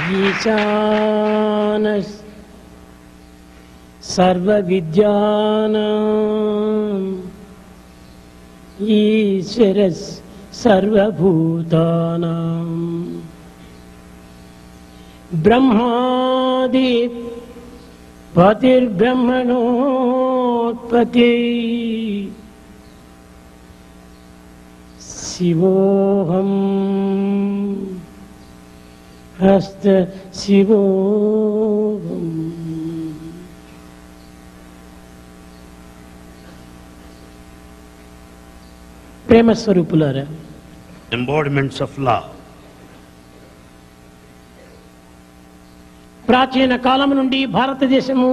ఈశాన సర్వవిద్యానాం ఈశ్వర సర్వభూతానాం బ్రహ్మాది పతిర్బ్రహ్మణోత్పత్తి శివోహం హస్త శివోహం ప్రేమ స్వరూపులారా embodiments of love. ప్రాచీన కాలం నుండి భారతదేశము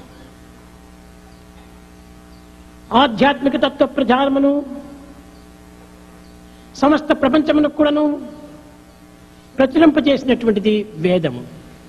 ఆధ్యాత్మిక తత్వ ప్రచారమును సమస్త ప్రపంచమునకు కూడాను ప్రచురింపజేసినటువంటిది వేదము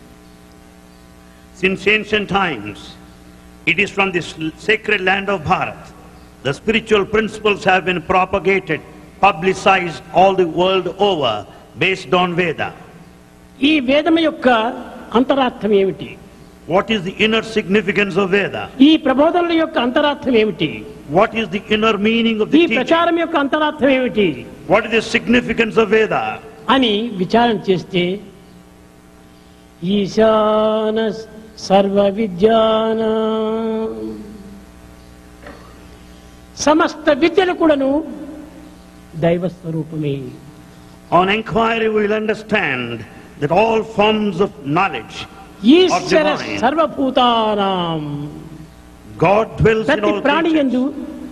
Since ancient times, it is from this sacred land of Bharat. The spiritual principles have been propagated, publicized all the world over based on Veda. ఈ వేదము యొక్క అంతరార్థం ఏమిటి What is the inner significance of Veda? ఈ ప్రబోధనల యొక్క అంతరార్థం ఏమిటి What is the inner meaning of ఈ the teaching? ప్రచారం యొక్క అంతరార్థం ఏమిటి What is the significance of Veda? అని విచారణ చేస్తే ఈశాన సర్వ విద్యాన సమస్త విద్యలు కూడాను దైవ స్వరూపమే On inquiry, we will understand that all forms of knowledge, Eshwara divine. సర్వభూతానాం God dwells in ప్రతి all ప్రాణి creatures. యందు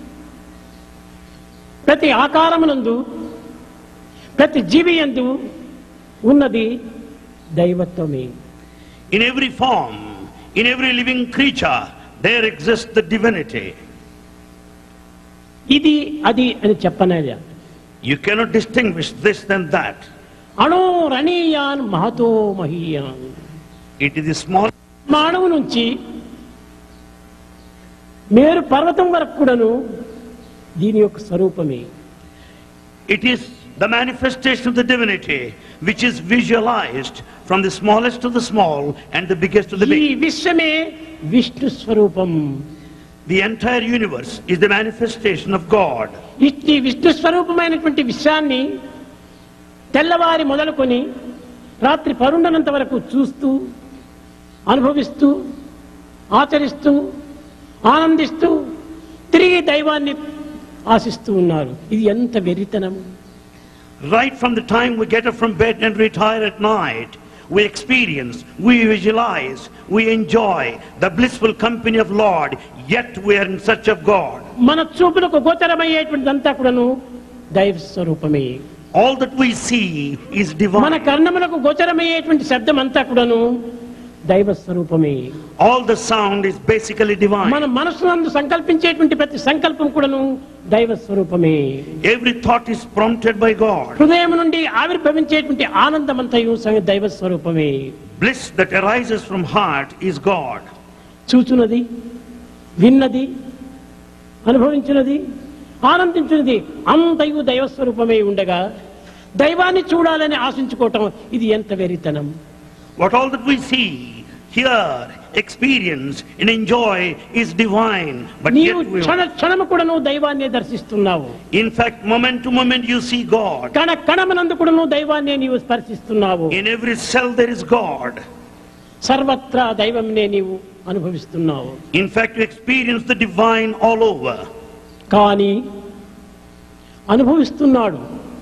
ప్రతి ఆకారమునందు ప్రతి జీవి యందు ఉన్నది దైవత్వమే In every form, in every living creature, there exists the divinity. ఇది అది అని చెప్పనగా You cannot distinguish this than that. అణో రణీయాన్ మహతో మహీయాన్ It is the small మానవు నుంచి మేరు పర్వతం వరకు కూడాను దీని యొక్క స్వరూపమే It is the manifestation of the divinity which is visualized from the smallest to the small and the biggest to the ఈ big. విశ్వమే Vishnu స్వరూపం The entire universe is the manifestation of God. ఈ విష్ణు స్వరూపమైనటువంటి విషయాన్ని తెల్లవారి మొదలుకొని రాత్రి పరుండనంత వరకు చూస్తూ అనుభవిస్తూ ఆచరిస్తూ ఆనందిస్తూ తిరిగి దైవాన్ని ఆశిస్తూ ఉన్నారు ఇది ఎంత వెరితనం Right from the time we get up from bed and retire at night, we experience, we visualize, we enjoy the blissful company of Lord, yet we are in search of God. మన చూపులకు గోచరమయ్యేటువంటిదంతా కూడాను దైవ స్వరూపమే All that we see is మన divine. కర్ణములకు గోచరమయ్యేటువంటి శబ్దం అంతా కూడాను దైవ స్వరూపమే All the sound is basically మన divine. మనసునందు సంకల్పించేటువంటి ప్రతి సంకల్పం కూడాను దైవ స్వరూపమే Every thought is prompted by God. హృదయం నుండి ఆవిర్భవించేటువంటి ఆనందమంతయు స- దైవ స్వరూపమే Bliss that arises from heart is God. చూచున్నది విన్నది అనుభవించినది ఆనందించినది అంతయు దైవ స్వరూపమే ఉండగా దైవాన్ని చూడాలని ఆశించుకోవటం ఇది ఎంత వెరితనం What all that we see, hear, experience, and enjoy is divine. But నీవు yet we క్షణ క్షణము కూడాను దైవాన్నే దర్శిస్తున్నావు In fact, moment to moment you see God. కణ కణమనందు కూడాను దైవాన్నే నీవు స్పర్శిస్తున్నావు In every cell there is God. సర్వత్రా దైవంనే నీవు అనుభవిస్తున్నావు In fact, you experience the divine all over. కానీ అనుభవిస్తున్నాడు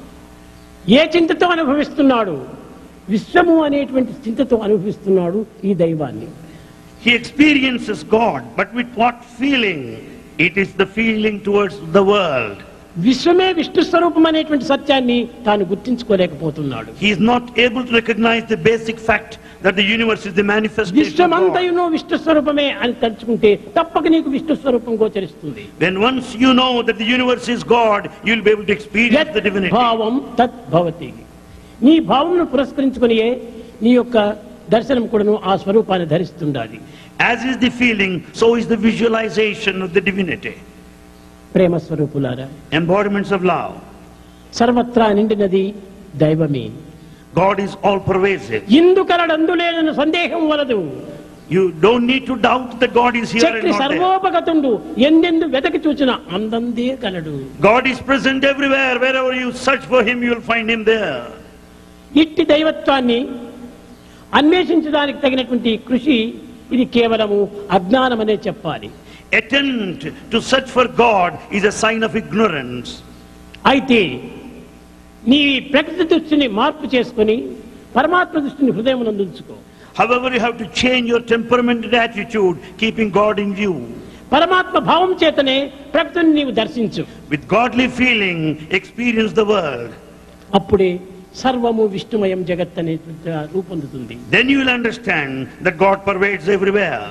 ఏ చింతతో అనుభవిస్తున్నాడు విశ్వము అనేటువంటి చింతతో అనుభవిస్తున్నాడు ఈ దైవాన్ని He experiences God, but with what feeling? It is the feeling towards the world. విశ్వమే Vishnu స్వరూపం అనేటువంటి సత్యాన్ని తాను గుర్తించుకోలేకపోతున్నాడు He is not able to recognize the basic fact that the universe is the manifestation of God. విశ్వమంతయును Vishnu స్వరూపమే అని తలుచుకుంటే తప్పక నీకు విష్ణు స్వరూపం గోచరిస్తుంది When once you know that the universe is God, you will be able to experience యత్ the divinity. భావం తత్ భవతి నీ భావంను పురస్కరించుకుని నీ యొక్క దర్శనం కూడాను ఆ స్వరూపాన్ని ధరిస్తుండాలి As is the feeling, so is the visualization of the divinity. ప్రేమ స్వరూపులారా Embodiments of love. సర్వత్రా నిండినది దైవమే God is all pervasive. ఇందు కలడందులేనని సందేహం వలదు You don't need to doubt that God is here and Chakri not there. సర్వోపగతుండు ఎందెందు వెతకి చూచిన అందందే కలడు God is present everywhere. Wherever you search for Him, you will find Him there. ఇట్టి దైవత్వాన్ని అన్వేషించడానికి తగినటువంటి కృషి ఇది కేవలము అజ్ఞానమనే చెప్పాలి Attempt to search for God is a sign of ignorance. అయితే నీ ప్రకృతి దృష్టిని మార్పు చేసుకుని పరమాత్మ దృష్టిని హృదయం ఉంచుకో However, you have to change your temperament and attitude, keeping God in view. పరమాత్మ భావం చేతనే ప్రకృతిని నీవు దర్శించు With godly feeling, experience the world. అప్పుడే సర్వము విష్ణుమయం జగత్ అనే రూపొందుతుంది Then you will understand that God pervades everywhere.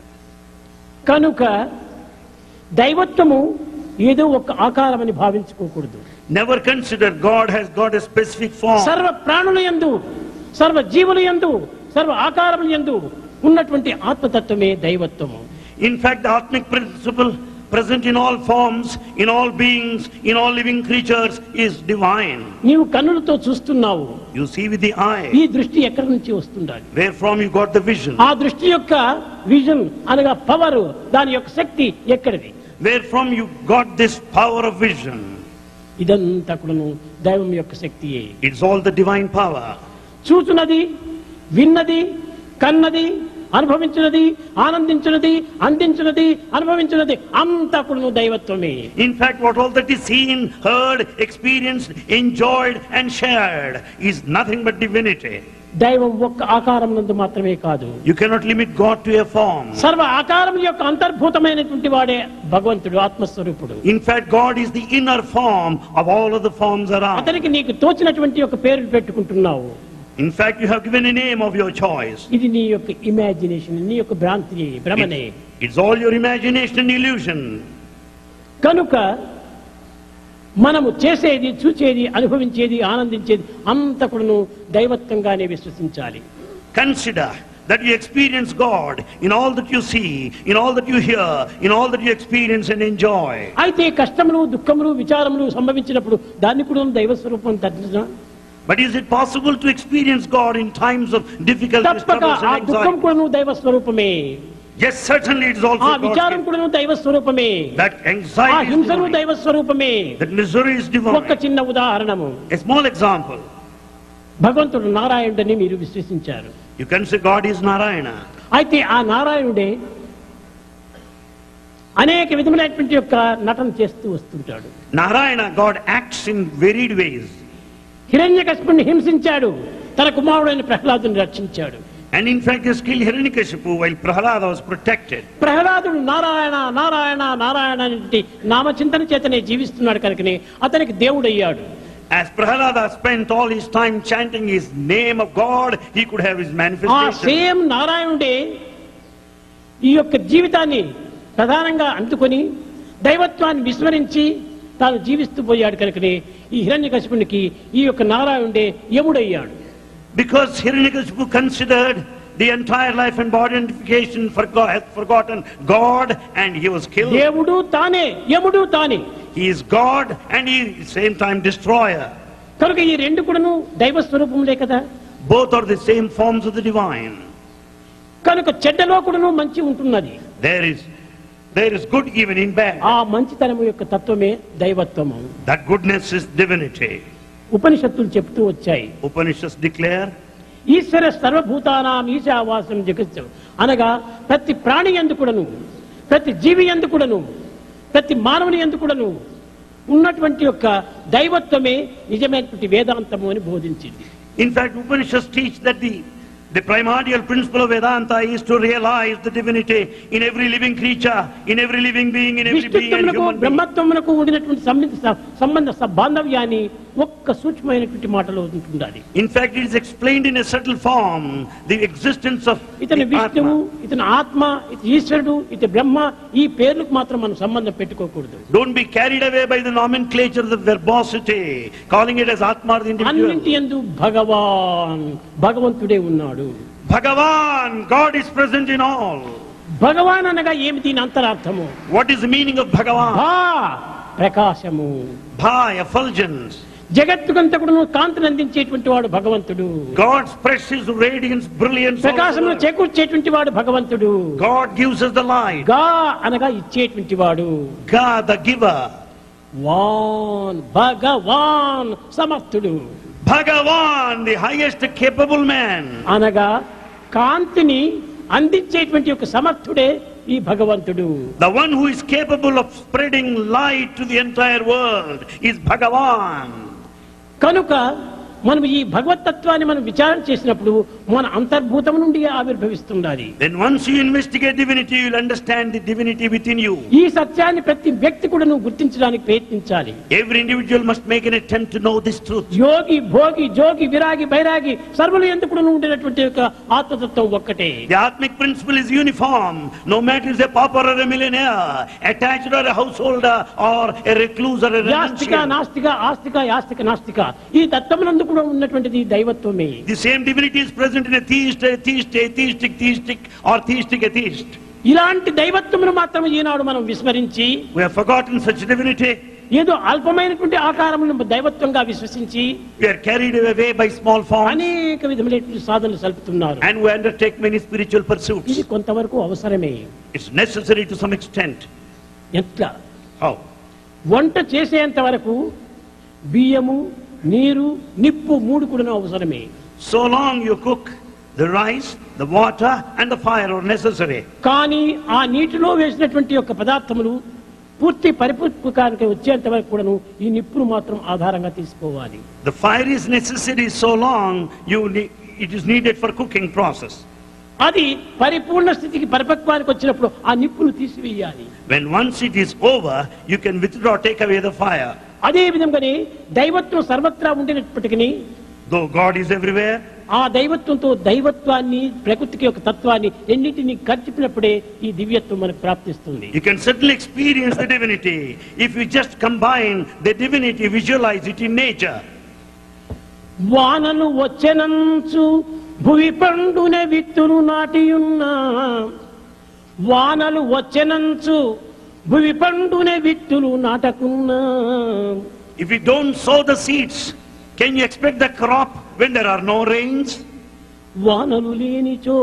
కనుక దైవత్వము ఏదో ఒక ఆకారమని భావించుకోకూడదు Never consider God has got a specific form. సర్వ ప్రాణుల యందు సర్వ జీవుల యందు సర్వ ఆకారముల యందు ఉన్నటువంటి ఆత్మతత్వమే దైవత్వము In fact, the Atmic principle present in all forms, in all beings, in all living creatures is divine. నీవు కన్నులతో చూస్తున్నావు You see with the eye. ఈ దృష్టి ఎక్కడి నుంచి వస్తుండాలి Where from you got the vision? ఆ దృష్టి యొక్క విజన్ అనగా పవర్ దాని యొక్క శక్తి ఎక్కడిది Where from you got this power of vision? ఇదంతా కూడాను దైవం యొక్క శక్తియే It's all the divine power. చూచున్నది విన్నది కన్నది అనుభవించినది ఆనందించినది అందించినది అనుభవించినది అంతా కూడా దైవత్వమే In fact, what all that is seen, heard, experienced, enjoyed, and shared is nothing but divinity. దైవం ఒక్క ఆకారం నందు మాత్రమే కాదు You cannot limit God to a form. సర్వ ఆకారం యొక్క అంతర్భూతమైనటువంటి వాడే భగవంతుడు ఆత్మస్వరూపుడు In fact, God is the inner form of all of the forms around. అతనికి నీకు తోచినటువంటి ఒక పేరు పెట్టుకుంటున్నావు In fact, you have given a name of your choice. ఇది నీ యొక్క ఇమాజినేషన్ నీ యొక్క భ్రాంతి భ్రమనే It- it's all your imagination and illusion. కనుక మనము చేసేది చూచేది అనుభవించేది ఆనందించేది అంత కూడాను దైవత్వంగానే విశ్వసించాలి Consider that you experience God in all that you see, in all that you hear, in all that you experience and enjoy. అయితే కష్టములు దుఃఖములు విచారములు సంభవించినప్పుడు దాన్ని కూడా దైవ స్వరూపం తగ్గిన But is it possible to experience God in times of difficulties, తప్పక troubles, ఆ and దుఃఖం anxiety? కూడాను దైవ స్వరూపమే Yes, certainly it is ఆ also విచారం God. కూడాను దైవ స్వరూపమే That ఆ anxiety is హింసను divine. దైవ స్వరూపమే That misery is ఒక్క divine. చిన్న ఉదాహరణము A small example. భగవంతుడు నారాయణుడని మీరు విశ్వసించారు You can say God is Narayana. అయితే ఆ నారాయణుడే అనేక విధములైనటువంటి యొక్క నటన చేస్తూ వస్తుంటాడు Narayana, God acts in varied ways. హిరణ్యకశిపుణ్ణి హింసించాడు తన కుమారుడైన ప్రహ్లాదుని రక్షించాడు And in fact, he killed Hiranyakashipu while Prahalada was protected. ప్రహ్లాదుడు నారాయణ నారాయణ నారాయణ అనేటువంటి నామచింతన చేతనే జీవిస్తున్నాడు కనుకనే అతనికి దేవుడయ్యాడు As Prahalada spent all his time chanting his name of God, he could have his ఆ manifestation. సేమ్ నారాయణుడే ఈ యొక్క జీవితాన్ని ప్రధానంగా అందుకొని దైవత్వాన్ని విస్మరించి తాను జీవిస్తూ పోయాడు కనుకనే ఈ హిరణ్యకశిపునికి ఈ యొక్క నారాయణుడే యముడయ్యాడు Because Hiranyakashipu considered the entire life and body identification, forgot, had forgotten God and he was killed. దేవుడు తానే యముడు తానే He is God and he is same time destroyer. కనుక ఈ రెండు కూడాను దైవ స్వరూపములే కదా Both are the same forms of the divine. కనుక చెడ్డలో కూడాను మంచి ఉంటున్నది There is, there is good even in bad. ఆ మంచితనము యొక్క తత్వమే దైవత్వము That goodness is divinity. ఉపనిషత్తులు చెప్తూ వచ్చాయి Upanishads declare ఈశ్వర సర్వభూతానాం ఈశావాసం జగత్సం అనగా ప్రతి ప్రాణి ఎందుకుడను ప్రతి జీవి ఎందుకుడను ప్రతి మానవుని ఎందుకుడను ఉన్నటువంటి యొక్క దైవత్వమే నిజమైనటువంటి వేదాంతము అని బోధించింది In fact, Upanishads teach that the, the primordial principle of Vedanta is to realize the divinity in every living creature, in every living being, in every being and విష్ణుత్వమునకు human being. బ్రహ్మత్వమునకు ఉండినటువంటి సంబంధ సంబంధ స- బాంధవ్యాన్ని ఒక్క సూక్ష్మమైనటువంటి మాటలో ఉంటుండాలి In fact, it is explained in a subtle form, the existence of ఇతని the విష్ణువు Atma. ఇతని ఆత్మ ఇతని ఈశ్వరుడు ఇతని బ్రహ్మ ఈ పేర్లకు మాత్రం మనం సంబంధం పెట్టుకోకూడదు Don't be carried away by the nomenclature, the verbosity, calling it as Atma or the అన్నింటి individual. ఎందు భగవాన్ భగవంతుడే ఉన్నాడు Bhagavan, God is present in all. భగవాన్ అనగా ఏమి దీని అంతరార్థము What is the meaning of Bhagavan? భా ప్రకాశము Bha, effulgence. జగత్తుకంతా కూడా కాంతిని అందించేటువంటి వాడు భగవంతుడు God spreads His radiance, brilliance. all over the ప్రకాశమును world. చేకూర్చేటువంటి వాడు భగవంతుడు God gives us the light. గా అనగా ఇచ్చేటువంటి వాడు God, the giver. వాన్ భగవాన్ సమర్థుడు Bhagavan, the highest capable man. అనగా కాంతిని అందించేటువంటి ఒక సమర్థుడే ఈ భగవంతుడు The one who is capable of spreading light to the entire world is Bhagavan. కనుక మనం ఈ భగవతత్వాన్ని మనం విచారణ చేసినప్పుడు మన అంతర్భూతం నుండి ఆవిర్భవిస్తుండాలి Then once you investigate divinity, you will understand the divinity within you. ఈ సత్యాన్ని ప్రతి వ్యక్తి కూడా నువ్వు గుర్తించడానికి ప్రయత్నించాలి Every individual must make an attempt to know this truth. యోగి భోగి జోగి విరాగి బైరాగి సర్వులు ఎందుకు కూడా ఉండేటటువంటి యొక్క ఆత్మతత్వం ఒక్కటే The Atmic principle is uniform. No matter is a pauper or a millionaire, attached or a householder or a recluse or a యాస్తిక renunciant. నాస్తిక ఆస్తిక యాస్తిక నాస్తిక ఈ తత్వమునందు కూడా ఉన్నటువంటిది దైవత్వమే The same divinity is present in a theist, atheist, atheistic, theistic or theistic atheist. ఇలాంటి దైవత్వమును మాత్రం ఈనాడు మనం విస్మరించి We have forgotten such divinity. ఏదో అల్పమైనటువంటి ఆకారమును దైవత్వంగా విశ్వసించి We are carried away by small forms అనేక విధములైనటువంటి సాధనలు సలుపుతున్నారు and we undertake many spiritual pursuits. ఇది కొంతవరకు అవసరమే It's necessary to some extent. ఎట్లా How? వంట చేసేంత వరకు బియ్యము నీరు నిప్పు మూడు కూడా అవసరమే So long you cook, the rice, the water and the fire are necessary. కానీ ఆ నీటిలో వేసినటువంటి యొక్క పదార్థములు పూర్తి పరిపూర్ణకానికి వచ్చేంత వరకు కూడాను ఈ నిప్పును మాత్రం ఆధారంగా తీసుకోవాలి The fire is necessary so long you ne- it is needed for cooking process. అది పరిపూర్ణ స్థితికి పరిపక్వానికి వచ్చినప్పుడు ఆ నిప్పును తీసివేయాలి When once it is over, you can withdraw, take away the fire. అదే విధంగానే దైవత్వం సర్వత్రా ఉండినప్పటికీ Though God is everywhere, ఆ దైవత్వంతో దైవత్వాన్ని ప్రకృతికి యొక్క తత్వాన్ని రెండింటిని కలిపినప్పుడే ఈ దివ్యత్వం మనకు ప్రాప్తిస్తుంది you can certainly experience the divinity if you just combine the divinity, visualize it in nature. వానలు వచ్చెనంచు భువి పండున విత్తులు నాటియున్నా వానలు వచ్చెనంచు భువి పండున విత్తులు నాటకున్నా If you don't sow the seeds, can you expect the crop when there are no rains? వానలు లేనిచో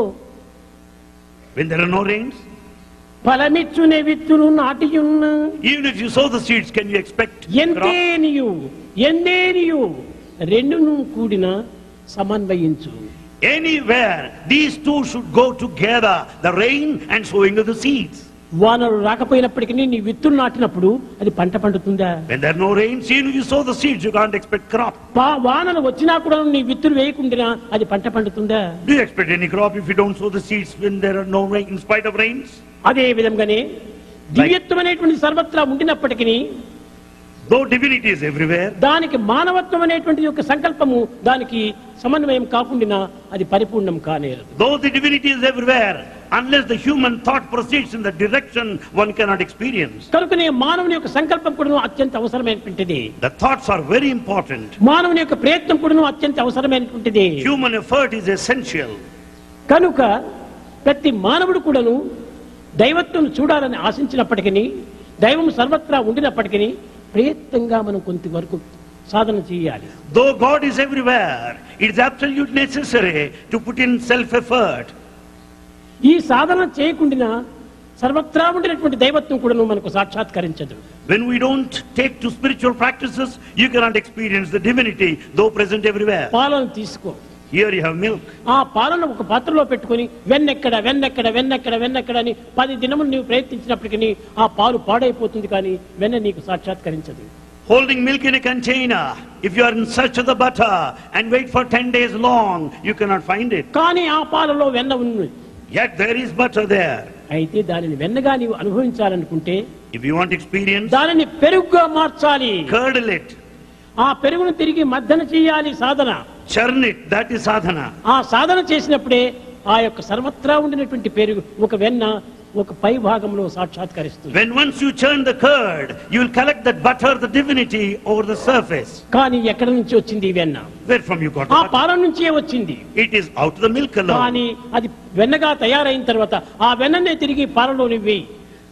When there are no rains? ఫలమిచ్చునే విత్తులు నాటియున్నా Even if you sow the seeds, can you expect crop? ఎంతేనియు ఎందేనియు రెండును కూడిన సమన్వయించు Anywhere, these two should go together, the rain and sowing of the seeds. వానలు రాకపోయినప్పటికీ నీ విత్తులు నాటినప్పుడు అది పంట పండుతుందా When there are no rains, even if you sow the seeds, you can't expect crop. పా వానలు వచ్చినా కూడా నీ విత్తులు వేయకుండా అది పంట పండుతుందా Do you expect any crop if you don't sow the seeds when there are no rain, in spite of rains? అదే విధంగానే దివ్యత్వం అనేటువంటి సర్వత్రా ఉండినప్పటికీ Though divinity is everywhere, దానికి మానవత్వం అనేటువంటి యొక్క సంకల్పము దానికి సమన్వయం కాకుండా అది పరిపూర్ణం కానేరదు though the divinity is everywhere, unless the human thought proceeds in the direction one cannot experience. కనుకనే మానవుని యొక్క సంకల్పం కూడా అత్యంత అవసరమైనటువంటిది The thoughts are very important. మానవుని యొక్క ప్రయత్నం కూడా అత్యంత అవసరమైనటువంటిది Human effort is essential. కనుక ప్రతి మానవుడు కూడాను దైవత్వం చూడాలని ఆశించినప్పటికీ దైవం సర్వత్రా ఉండినప్పటికీ ప్రయత్నంగా మనం కొంతవరకు సాధన చేయాలి Though God is everywhere, it is absolutely necessary to put in self-effort. ఈ సాధన చేయకుండా సర్వత్రా ఉండినటువంటి దైవత్వం కూడా మనకు సాక్షాత్కరించదు When we don't take to spiritual practices, you cannot experience the divinity, though present everywhere. పాలను తీసుకో Here you have milk. ఆ పాలను ఒక పాత్రలో పెట్టుకొని వెన్నెక్కడ వెన్నెక్కడ వెన్నెక్కడ వెన్నెక్కడ అని పది దినములు నీవు ప్రయత్నించినప్పటికీ ఆ పాలు పాడైపోతుంది కానీ వెన్న నీకు సాక్షాత్కరించదు Holding milk in a container, if you are in search of the butter and wait for 10 days long, you cannot find it. కానీ ఆ పాలలో వెన్న ఉంది Yet there is butter there. అయితే దానిని వెన్నగా నీవు అనుభవించాలనుకుంటే If you want experience, దానిని పెరుగుగా మార్చాలి curdle it, ఆ పెరుగును తిరిగి మద్దన చేయాలి సాధన churn it, that is sadhana. ఆ సాధన చేసినప్పుడే ఆ యొక్క సర్వత్రా ఉండినటువంటి పెరుగు ఒక వెన్న ఒక పై భాగంలో సాక్షాత్కరిస్తుంది When once you churn the curd, you will collect that butter, the divinity, over the surface. కానీ ఎక్కడి నుంచి వచ్చింది ఈ వెన్న Where from you got ఆ the butter? పాల నుంచే వచ్చింది It is out of the milk alone. కానీ అది వెన్నగా తయారైన తర్వాత ఆ వెన్ననే తిరిగి పాలలో వేయి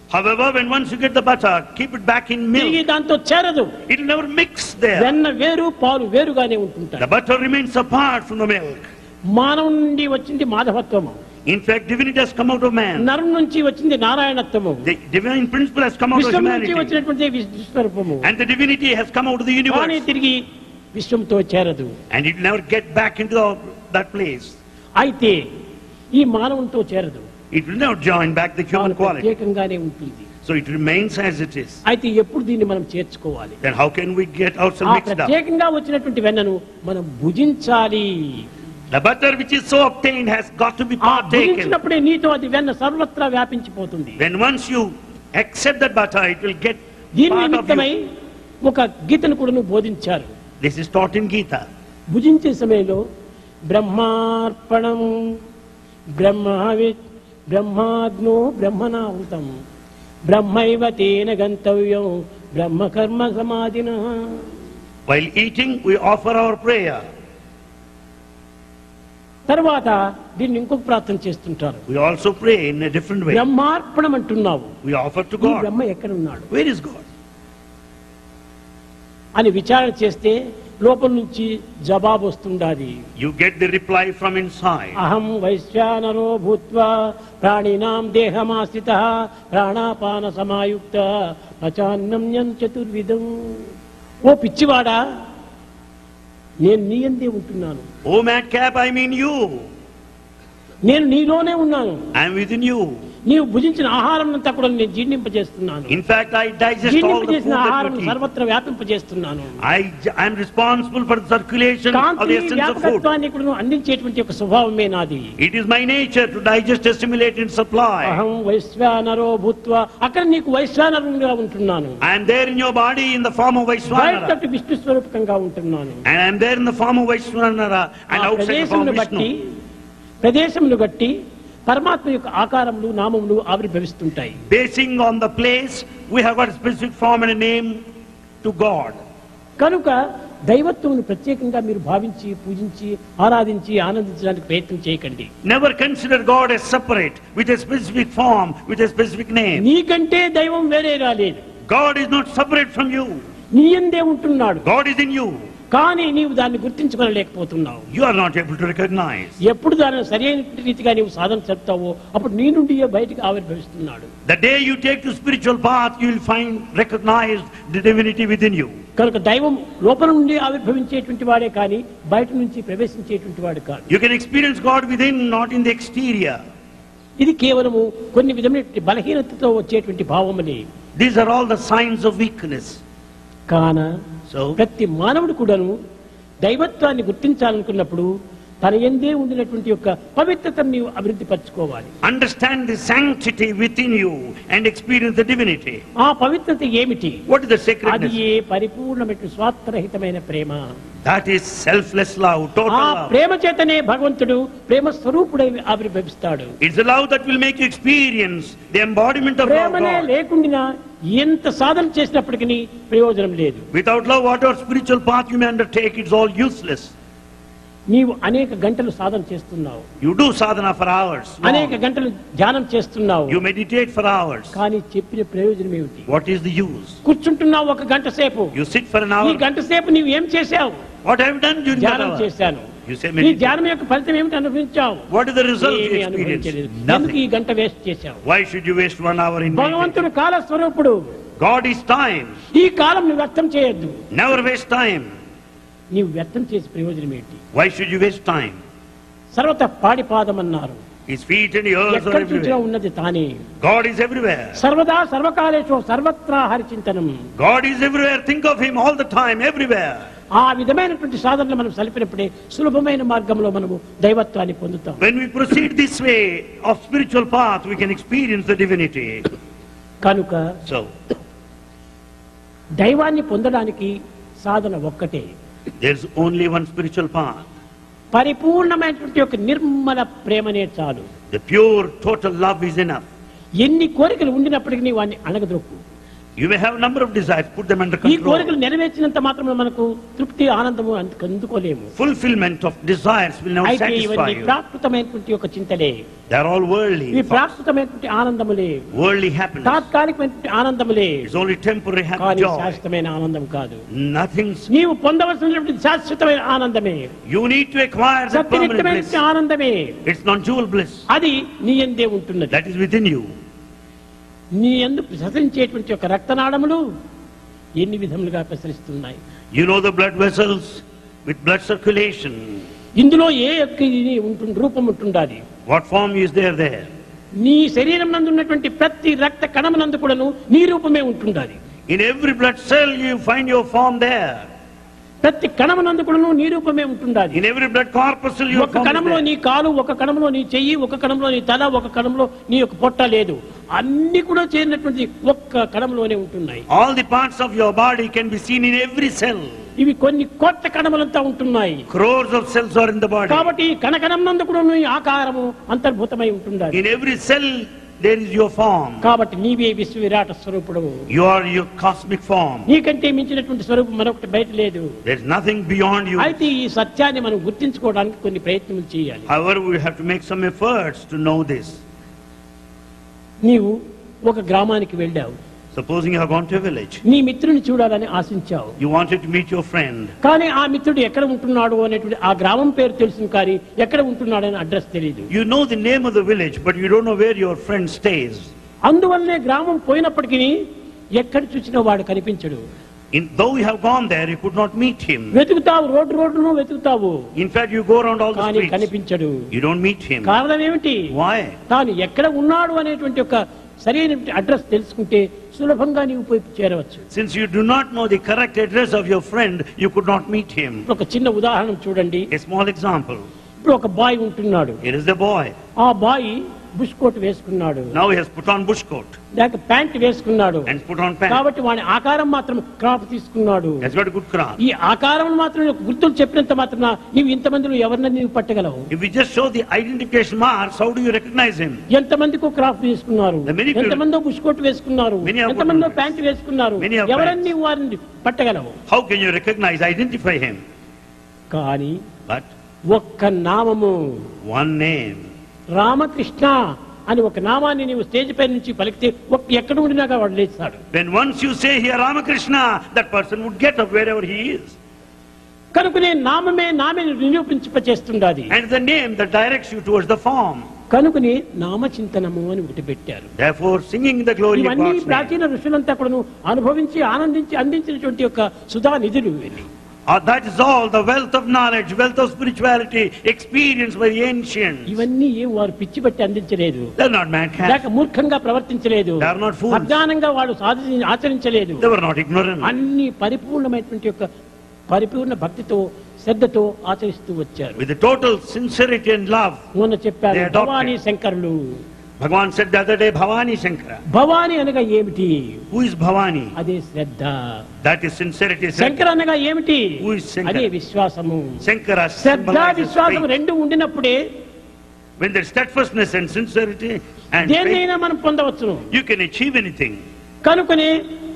However, when once you get the butter, keep it back in తిరిగి milk. దాంతో చేరదు It will never mix there. వెన్న వేరు పాలు వేరుగానే ఉంటుంటాయి The butter remains apart from the milk. మానవం నుండి వచ్చింది మాధవత్వము In fact, divinity has come out of man. నరం నుంచి వచ్చింది నారాయణత్వము The divine principle has come out of విశ్వం నుంచి humanity. వచ్చినటువంటి విశ్వరూపము And the divinity has come out of the కానీ universe. తిరిగి విశ్వంతో చేరదు And it will never get back into the- that place. అయితే ఈ మానవునితో చేరదు It will never join back the human తాను quality. ప్రత్యేకంగానే ఉంటుంది So it remains as it is. అయితే ఎప్పుడు దీన్ని మనం చేర్చుకోవాలి Then how can we get ఆ ourselves mixed up? ప్రత్యేకంగా వచ్చినటువంటి వెన్నను మనం భుజించాలి The butter which is so obtained has got to be ఆ partaken. భుజించినప్పుడే నీతో అది వెన్న సర్వత్రా వ్యాపించిపోతుంది Then once you accept that butter, it will get దీని part of నిమిత్తమై you. ఒక గీతను కూడా బోధించారు This is taught in Gita. భుజించే సమయంలో బ్రహ్మార్పణం బ్రహ్మవి బ్రహ్మాగ్నో బ్రహ్మనాహుతం బ్రహ్మైవ తేన గంతవ్యం బ్రహ్మకర్మ సమాధిన While eating, we offer our prayer. తర్వాత దీన్ని ఇంకొక ప్రార్థన చేస్తుంటారు We also pray in a different way. బ్రహ్మార్పణం అంటున్నావు We offer to ఈ God. బ్రహ్మ ఎక్కడ ఉన్నాడు Where is God? అని విచారణ చేస్తే లోపల నుంచి జవాబు వస్తుండాలి You get the reply from inside. అహం వైశ్వానరో భూత్వా ప్రాణినాం దేహమాశ్రిత ప్రాణాపాన సమాయుక్త పచాన్నం చతుర్విధం ఓ పిచ్చివాడా నేను నీ అందే ఉంటున్నాను Oh madcap, I mean you. నేను నీలోనే ఉన్నాను I am within you. నీవు భుజించిన ఆహారం అంతా కూడా నేను జీర్ణింపజేస్తున్నాను In fact, I digest all the food జీర్ణింపజేసిన ఆహారం that you eat. సర్వత్ర వ్యాపింపజేస్తున్నాను I I am responsible for the circulation of Kanthi the essence of food. వ్యాపకత్వాన్ని కూడా అందించేటువంటి ఒక స్వభావమే నాది It is my nature to digest, assimilate and supply. అహం వైశ్వానరో భూత్వా అక్కడ నీకు వైశ్వానరుగా ఉంటున్నాను I am there in your body in the form of Vaishwanara. బయట విష్ణు స్వరూపకంగా ఉంటున్నాను And I am there in the form of Vaishwanara and ఆ outside the form ప్రదేశమును of బట్టి Vishnu. ప్రదేశమును బట్టి పరమాత్మ యొక్క ఆకారములు నామములు ఆవిర్భవిస్తుంటాయి Basing on the place, we have got a specific form and a name to God. కనుక దైవత్వమును ప్రత్యేకంగా మీరు భావించి పూజించి ఆరాధించి ఆనందించడానికి ప్రయత్నం చేయకండి Never consider God as separate, with a specific form, with a specific name. నీకంటే దైవం వేరే రాలేదు God is not separate from you. నీ ఎందే ఉంటున్నాడు God is in you. కానీ నీవు దాన్ని గుర్తించుకోలేకపోతున్నావు You are not able to recognize. ఎప్పుడు దానిని సరైన రీతిగా నీవు సాధన చెప్తావో అప్పుడు నీ నుండి బయటికి ఆవిర్భవిస్తున్నాడు The day you take to spiritual path, you will find recognized the divinity within you. కనుక దైవం లోపల నుండి ఆవిర్భవించేటువంటి వాడే కానీ బయట నుంచి ప్రవేశించేటువంటి వాడు కాదు You can experience God within, not in the exterior. ఇది కేవలము కొన్ని విధమైన బలహీనతతో వచ్చేటువంటి భావములే These are all the signs of weakness. కాన So, ప్రతి మానవుడు కూడాను దైవత్వాన్ని గుర్తించాలనుకున్నప్పుడు తన ఎందే ఉండినటువంటి యొక్క పవిత్రతను నీవు అభివృద్ధి పరచుకోవాలి understand the sanctity within you and experience the divinity. ఆ పవిత్రత ఏమిటి What is the అది sacredness? ఏ పరిపూర్ణమైన స్వార్థరహితమైన ప్రేమ That is selfless love, total ఆ love. ప్రేమ చేతనే భగవంతుడు ప్రేమ స్వరూపుడై ఆవిర్భవిస్తాడు It's the love that will make you experience the embodiment of love. ప్రేమనే God. లేకుండా ఎంత సాధన చేసినప్పటికీ ప్రయోజనం లేదు Without love, whatever spiritual path you may undertake, it's all useless. నీవు అనేక గంటలు సాధన చేస్తున్నావు You do sadhana for hours. long. అనేక గంటలు ధ్యానం చేస్తున్నావు You meditate for hours. కానీ చెప్పిన ప్రయోజనం ఏమిటి What is the use? కూర్చుంటున్నావు ఒక గంట సేపు You sit for an ఈ hour. గంట సేపు నీవు ఏం చేశావు What have you done during that ధ్యానం hour? చేశాను You say ఈ meditate. ధ్యానం యొక్క ఫలితం ఏమిటి అనుభవించావు What is the result you ఏమీ experience? అనుభవించలేదు ఎందుకు ఈ Nothing. గంట వేస్ట్ చేశావు Why should you waste one hour in meditation? భగవంతుడు కాల స్వరూపుడు God is time. ఈ కాలం నువ్వు వ్యర్థం చేయొద్దు Never waste time. నీవు వ్యర్థం చేసే ప్రయోజనం ఏంటి Why should you waste time? సర్వత పాడిపాదం అన్నారు His feet and ears are ఎక్కడ చూసినా everywhere. ఉన్నది తానే God is everywhere. సర్వదా సర్వకాలేషు సర్వత్రా హరిచింతనం God is everywhere. Think of Him all the time, everywhere. ఆ విధమైనటువంటి సాధనలు మనం సలిపినప్పుడే సులభమైన మార్గంలో మనము దైవత్వాన్ని పొందుతాం When we proceed this way of spiritual path, we can experience the divinity. కనుక So, దైవాన్ని పొందడానికి సాధన ఒక్కటే there's only one spiritual path. పరిపూర్ణమైనటువంటి ఒక నిర్మల ప్రేమనే చాలు The pure, total love is enough. ఎన్ని కోరికలు ఉండినప్పటికీ వాడిని అణగదొక్కు You may have a number of desires, put them under ఈ కోరికలు control. నెరవేర్చినంత మాత్రం మనకు తృప్తి ఆనందము అంత- అందుకోలేము Fulfillment of desires will never అయితే satisfy ఇవన్నీ you. ప్రాకృతమైనటువంటి ఒక చింతలే They are all worldly. ఇవి ప్రాకృతమైనటువంటి ఆనందములే Worldly happiness. తాత్కాలికమైనటువంటి ఆనందములే It's only temporary happy కానీ joy. శాశ్వతమైన ఆనందం కాదు Nothing's. నీవు పొందవలసినటువంటి శాశ్వతమైన ఆనందమే You need to acquire the permanent bliss. సత్యనిత్యమైన ఆనందమే It's non-dual bliss. అది నీ ఎందే ఉంటున్నది That is within you. నీ ఎందు ప్రసరించేటువంటి ఒక రక్తనాళములు ఎన్ని విధములుగా ప్రసరిస్తున్నాయి You know the blood vessels with blood circulation. ఇందులో ఏ యొక్క ఇది ఉంటుంది రూపం ఉంటుండాలి What form is there there? నీ శరీరం నందు ఉన్నటువంటి ప్రతి రక్త కణమునందు కూడాను నీ రూపమే ఉంటుండాలి In every blood cell you find your form there. ప్రతి కణమునందు కూడాను నీ రూపమే ఉంటుండాలి In every blood corpuscle your ఒక form is కణంలో there. నీ కాలు ఒక కణంలో నీ చెయ్యి ఒక కణంలో నీ తల ఒక కణంలో నీ యొక్క పొట్ట లేదు అన్ని కూడా చేరినటువంటి ఒక్క కణంలోనే ఉంటున్నాయి All the parts of your body can be seen in every cell. ఇవి కొన్ని కోట్ల కణములంతా ఉంటున్నాయి Crores of cells are in the body. కాబట్టి ఈ కణకణం నందు కూడా నీ ఆకారము అంతర్భూతమై ఉంటుండాలి In every cell there is your form. కాబట్టి నీవే విశ్వ విరాట స్వరూపుడము You are your cosmic form. నీకంటే మించినటువంటి స్వరూపం మరొకటి బయట లేదు There is nothing beyond you. అయితే ఈ సత్యాన్ని మనం గుర్తించుకోవడానికి కొన్ని ప్రయత్నములు చేయాలి However, we have to make some efforts to know this. నీవు ఒక గ్రామానికి వెళ్ళావు Supposing you have gone to a village. నీ మిత్రుని చూడాలని ఆశించావు You wanted to meet your friend. కానీ ఆ మిత్రుడు ఎక్కడ ఉంటున్నాడు అనేటువంటి ఆ గ్రామం పేరు తెలుసును కానీ ఎక్కడ ఉంటున్నాడని అడ్రస్ తెలియదు You know the name of the village, but you don't know where your friend stays. అందువల్లనే గ్రామం పోయినప్పటికీ ఎక్కడ చూసినా వాడు కనిపించడు In, though you have gone there, you could not meet him. వెతుకుతావు రోడ్డు రోడ్డును వెతుకుతావు In fact, you go around all the కానీ streets. కనిపించడు You don't meet him. కారణం ఏమిటి Why? తాను ఎక్కడ ఉన్నాడు అనేటువంటి ఒక సరైన అడ్రస్ తెలుసుకుంటే సులభంగా నీవు పోయి చేరవచ్చు Since you do not know the correct address of your friend, you could not meet him. ఇప్పుడు ఒక చిన్న ఉదాహరణ చూడండి A small example. ఇప్పుడు ఒక బాయ్ ఉంటున్నాడు Here is the boy. ఆ బాయ్ బుష్ కోట్ వేసుకున్నాడు Now he has put on bush coat లేక ప్యాంట్ వేసుకున్నాడు and put on pants. కాబట్టి వాడి ఆకారం మాత్రం క్రాప్ తీసుకున్నాడు He has got a good crown. ఈ ఆకారం మాత్రం నీకు గుర్తులు చెప్పినంత మాత్రం నీవు ఇంతమందిలో ఎవరిని నీవు పట్టగలవు If we just show the identification marks, how do you recognize him? ఎంతమందికో క్రాఫ్ట్ తీసుకున్నారు The many people- ఎంతమందో బుష్ కోట్ వేసుకున్నారు Many have ఎంతమందో put on ప్యాంట్ వేసుకున్నారు Many have ఎవరన్నీ వారిని పట్టగలవు How can you recognize, identify him? కానీ But ఒక్క నామము one name. రామకృష్ణ అని ఒక నామాన్ని నీవు స్టేజ్ పై నుంచి పలికితే ఒక్క ఎక్కడ ఉండినాక వాడు లేస్తాడు When once you say here Ramakrishna, that person would get up wherever he is. కనుకనే నామమే నామే నిరూపించచేస్తుండాది And the name that directs you towards the form. కనుకనే నామచింతనము అని ఒకటి పెట్టారు Therefore, singing the glory of ఇవన్నీ God's name. ప్రాచీన ఋషులంతా కూడాను అనుభవించి ఆనందించి అందించినటువంటి యొక్క సుధా నిధులు ఇవి. Ah, that is all the wealth of knowledge, wealth of spirituality experienced by the ancients. ఇవన్నీ ఏం వారు పిచ్చి పట్టి అందించలేదు They're not mankind. లేక మూర్ఖంగా ప్రవర్తించలేదు They are not fools. అజ్ఞానంగా వాళ్ళు సాధి ఆచరించలేదు They were not ignorant. అన్ని పరిపూర్ణమైనటువంటి యొక్క పరిపూర్ణ భక్తితో శ్రద్ధతో ఆచరిస్తూ వచ్చారు With the total sincerity and love, మొన్న చెప్పారు They adopted. భవానీ శంకరులు Bhagavan said the other day, Bhavani Shankara. Bhavani అనగా ఏమిటి Who is Bhavani? అదే శ్రద్ధ That is sincerity. శంకర అనగా ఏమిటి Who is Shankara? అదే విశ్వాసము Shankara శ్రద్ధ symbolizes విశ్వాసం faith. రెండు ఉండినప్పుడే When there's steadfastness and sincerity and faith, దేన్నైనా మనం పొందవచ్చును you can achieve anything. కనుకనే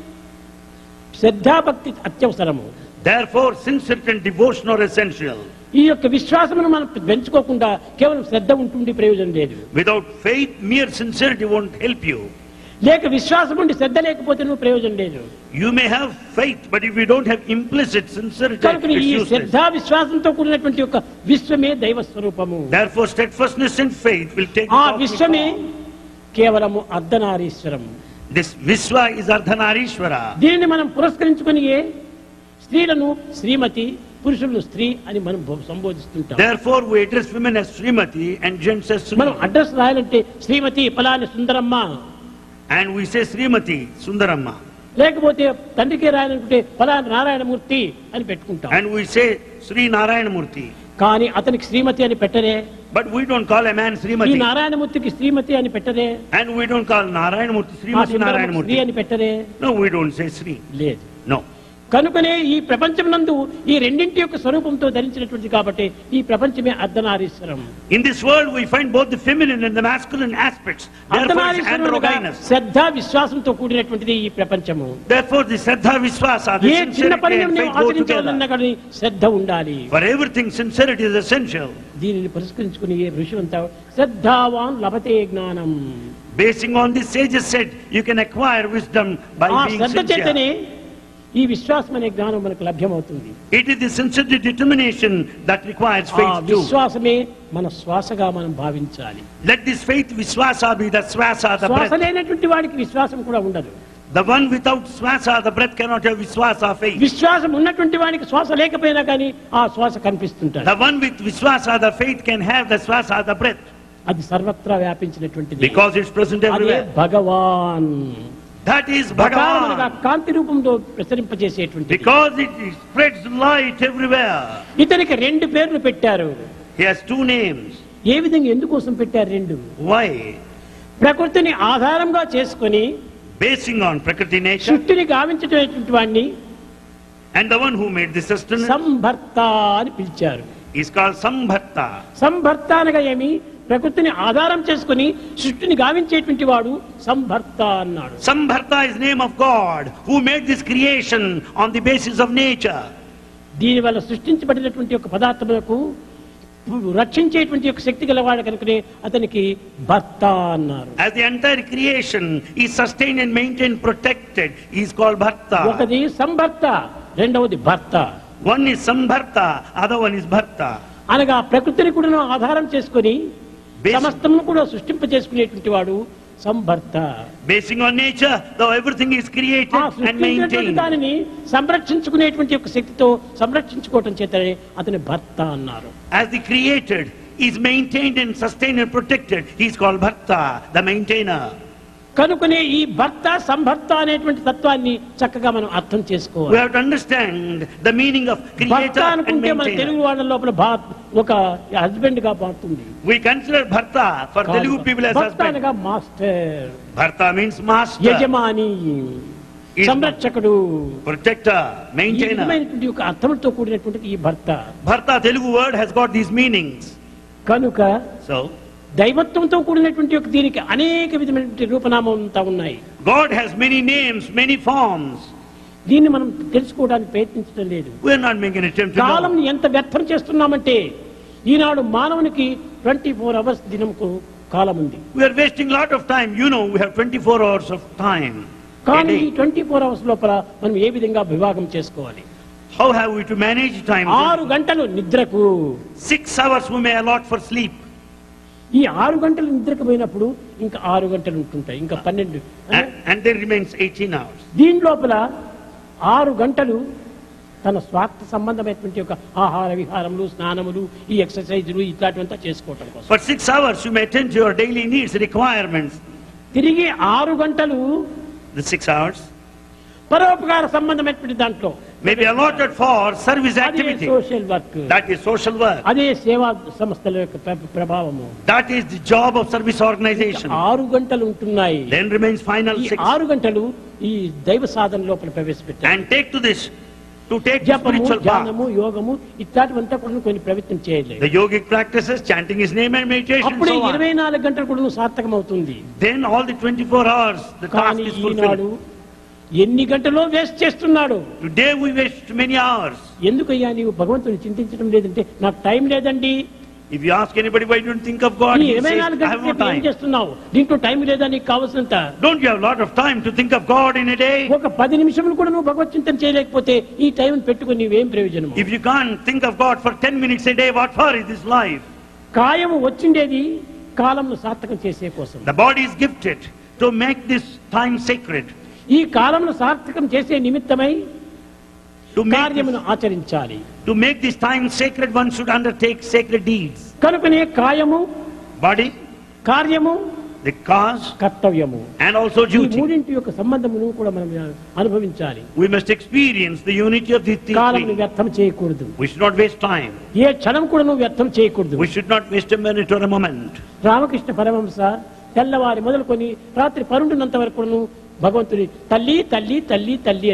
శ్రద్ధాభక్తి అత్యవసరము Therefore, sincerity and devotion are essential. ఈ యొక్క విశ్వాసమును మనం పెంచుకోకుండా కేవలం శ్రద్ధ ఉంటుంది ప్రయోజనం లేదు Without faith, mere sincerity won't help you. లేక విశ్వాసం ఉండి శ్రద్ధ లేకపోతే నువ్వు ప్రయోజనం లేదు You may have faith, but if you don't have implicit sincerity, కనుక it's ఈ useless. శ్రద్ధా విశ్వాసంతో కూడినటువంటి యొక్క విశ్వమే దైవ స్వరూపము Therefore, steadfastness and faith will take ఆ the cosmic విశ్వమే form. కేవలము అర్ధనారీశ్వరం This Vishwa is Ardhanarishwara. దీనిని మనం పురస్కరించుకుని స్త్రీలను శ్రీమతి పురుషులను స్త్రీ అని మనం బహు- సంబోధిస్తుంటాం Therefore, we address women as Srimati and gents as మనం Srimati. అడ్రస్ రాయాలంటే శ్రీమతి పలాని Sundaramma And we say Srimati, Sundaramma. లేకపోతే తండ్రికి రాయాలనుకుంటే పలాని నారాయణమూర్తి అని పెట్టుకుంటాం And we say Sri Narayanamurti. కానీ అతనికి శ్రీమతి అని పెట్టరే But we don't call a man ఈ Srimati. నారాయణమూర్తికి శ్రీమతి అని పెట్టరే And we don't call Narayanamurti ఆ Srimati సుందరమ్మ శ్రీ Narayanamurti. అని పెట్టరే No, we don't say Sri. లేదు No. కనుకనే ఈ ప్రపంచం నందు ఈ రెండింటి యొక్క స్వరూపంతో ధరించినటువంటి కాబట్టి ఈ ప్రపంచమే అర్ధనారీశ్వరం In this world, we find both the feminine and the masculine aspects. Therefore, it's అర్ధనారీశ్వరుడుగా androgynous. శ్రద్ధ విశ్వాసంతో కూడినటువంటిది ఈ ప్రపంచము Therefore, the Shraddha Vishwasa, the ఏ చిన్న sincerity పనిని and నువ్వు faith go ఆచరించాలన్నా together. కానీ శ్రద్ధ ఉండాలి For everything, sincerity is essential. దీనిని పురస్కరించుకుని ఏ ఋషులంతా శ్రద్ధావాన్ లభతే జ్ఞానం Basing on this, sages said, you can acquire wisdom by ఆ being శ్రద్ధ చేతనే sincere. ఈ విశ్వాసం అనే జ్ఞానం మనకు లభ్యమవుతుంది It is the sincere determination that requires ఆ faith too. విశ్వాసమే మన శ్వాసగా మనం భావించాలి Let this faith, Vishwasa, be the Swasa, the శ్వాస breath. లేనటువంటి వాడికి విశ్వాసం కూడా ఉండదు The one without Swasa, the breath cannot have Vishwasa, faith. విశ్వాసం ఉన్నటువంటి వాడికి శ్వాస లేకపోయినా కానీ ఆ శ్వాస కనిపిస్తుంటాడు The one with Vishwasa, the faith can have the Swasa, the breath. అది సర్వత్రా వ్యాపించినటువంటిది Because it's present అదే everywhere. Bhagavan That is ప్రకారములుగా Bhagavan. కాంతి రూపంలో ప్రసరింపజేసేటువంటి Because it spreads light everywhere. ఇతనికి రెండు పేర్లు పెట్టారు He has two names. ఏ విధంగా ఎందుకోసం పెట్టారు రెండు Why? ప్రకృతిని ఆధారంగా చేసుకొని Basing on Prakriti nature సృష్టిని గావించేటటువంటి వాడిని and the one who made the sustenance సంభర్త అని పిలిచారు is called Sambharta. సంభర్త అనగా ఏమి ప్రకృతిని ఆధారం చేసుకుని సృష్టిని గావించేటువంటి వాడు సంభర్త అన్నాడు Sambharta is name of God who made this creation on the basis of nature. దీనివల్ల సృష్టించబడినటువంటి ఒక పదార్థములకు రక్షించేటువంటి ఒక శక్తి గలవాడు కనుకనే అతనికి భర్త అన్నారు As the entire creation is sustained and maintained, protected, he is called Bharta. ఒకది సంభర్త రెండవది భర్త One is Sambharta, other one is Bharta. అనగా ప్రకృతిని కూడా ఆధారం చేసుకొని Basic- సమస్తమును కూడా సృష్టింపజేసుకునేటువంటి వాడు సంభర్త Basing on nature, though everything is created ఆ and సృష్టించినటువంటి maintained. దానిని సంరక్షించుకునేటువంటి ఒక శక్తితో సంరక్షించుకోవటం చేతనే అతని భర్త అన్నారు As the created is maintained and sustained and protected, he is called Bharta, the maintainer. కనుకనే ఈ భర్త సంభర్త అనేటువంటి తత్వాన్ని చక్కగా మనం అర్థం We చేసుకోవాలి have to understand the meaning of భర్త creator and అనుకుంటే మన తెలుగు maintainer. వాళ్ళ లోపల భా ఒక హస్బెండ్ గా మారుతుంది We consider Bharta for కాదు. Telugu people as భర్త husband. అనగా మాస్టర్ Bharta means master, యజమాని Is- సంరక్షకుడు protector, ఈ maintainer. విధమైనటువంటి ఒక అర్థములతో కూడినటువంటి ఈ భర్త Bharta Telugu word has got these meanings. కనుక So, దైవత్వంతో కూడినటువంటి ఒక దీనికి అనేక విధమైనటువంటి రూపనామం అంతా ఉన్నాయి God has many names, many forms. దీన్ని మనం తెలుసుకోవడానికి ప్రయత్నించడం లేదు We are not making an attempt to column know. ఎంత వ్యర్థం చేస్తున్నామంటే ఈనాడు మానవునికి ట్వంటీ ఫోర్ అవర్స్ దినంకు కాలం ఉంది We are wasting a lot of time. You know, we have 24 hours of time. a కానీ ఈ day. ట్వంటీ ఫోర్ అవర్స్ లోపల మనం ఏ విధంగా విభాగం చేసుకోవాలి How have we to manage time? ఆరు గంటలు నిద్రకు Six hours we may allot for sleep. ఈ ఆరు గంటలు నిద్రకు పోయినప్పుడు ఇంకా ఆరు గంటలు ఉంటుంటాయి ఇంకా పన్నెండు And, and there remains 18 hours. దీని లోపల ఆరు గంటలు తన స్వార్థ సంబంధమైనటువంటి ఒక ఆహార విహారములు స్నానములు ఈ ఎక్సర్సైజులు ఇట్లాంటివంతా చేసుకోవటం కోసం For six hours you may attend to your daily needs, requirements. తిరిగి ఆరు గంటలు The six hours పరోపకార సంబంధమైనటువంటి దాంట్లో may be allotted for service అదే activity. Social work That is social work. అదే సేవా సంస్థల యొక్క ప్ర- ప్రభావము That is the job of service organization. ఆరు గంటలు ఉంటున్నాయి Then remains final ఈ six. ఆరు గంటలు ఈ దైవ సాధన లోపల ప్రవేశపెట్టారు And take to this, to take the జపము spiritual path. ధ్యానము యోగము ఇట్లాంటివంతా కూడా కొన్ని ప్రయత్నం చేయలేదు The yogic practices, chanting his name and meditation and అప్పుడే so on. ఇరవై నాలుగు గంటలు కూడా సార్థకం అవుతుంది Then all the 24 hours, the task కానీ is ఈనాడు fulfilled. ఎన్ని గంటలో వేస్ట్ చేస్తున్నాడు Today we waste many hours. ఎందుకయ్యా నీవు భగవంతుని చింతించడం లేదంటే నాకు టైం లేదండి If you ask anybody why you don't think of God, ఈ he ఇరవై says, నాలుగు I have గంటలు no ఏం time. చేస్తున్నావు దీంట్లో టైం లేదా నీకు కావాల్సినంత Don't you have a lot of time to think of God in a day? ఒక పది నిమిషములు కూడా నువ్వు భగవత్ చింతన చేయలేకపోతే ఈ టైం పెట్టుకుని నీవేం ప్రయోజనం If you can't think of God for 10 minutes a day, what for is this life? కాయము వచ్చిండేది కాలంను సార్థకం చేసే కోసం The body is gifted to make this time sacred. ఈ కాలంను సార్థకం చేసే నిమిత్తమై To make, కార్యమును this, ఆచరించాలి to make this time sacred, one should undertake sacred deeds. కనుకనే కాయము Body, కార్యము the cause, కర్తవ్యము and also ఈ duty. మూడింటి యొక్క సంబంధమును కూడా మనం అనుభవించాలి We must experience the unity of these కాలంను three. వ్యర్థం చేయకూడదు We should not waste time. ఏ క్షణం కూడా నువ్వు వ్యర్థం చేయకూడదు We should not waste a minute or a moment. Ramakrishna Paramahamsa తెల్లవారి మొదలుకొని రాత్రి పరుండున్నంత వరకు కూడాను భగవంతుని తల్లి తల్లి తల్లి తల్లి అని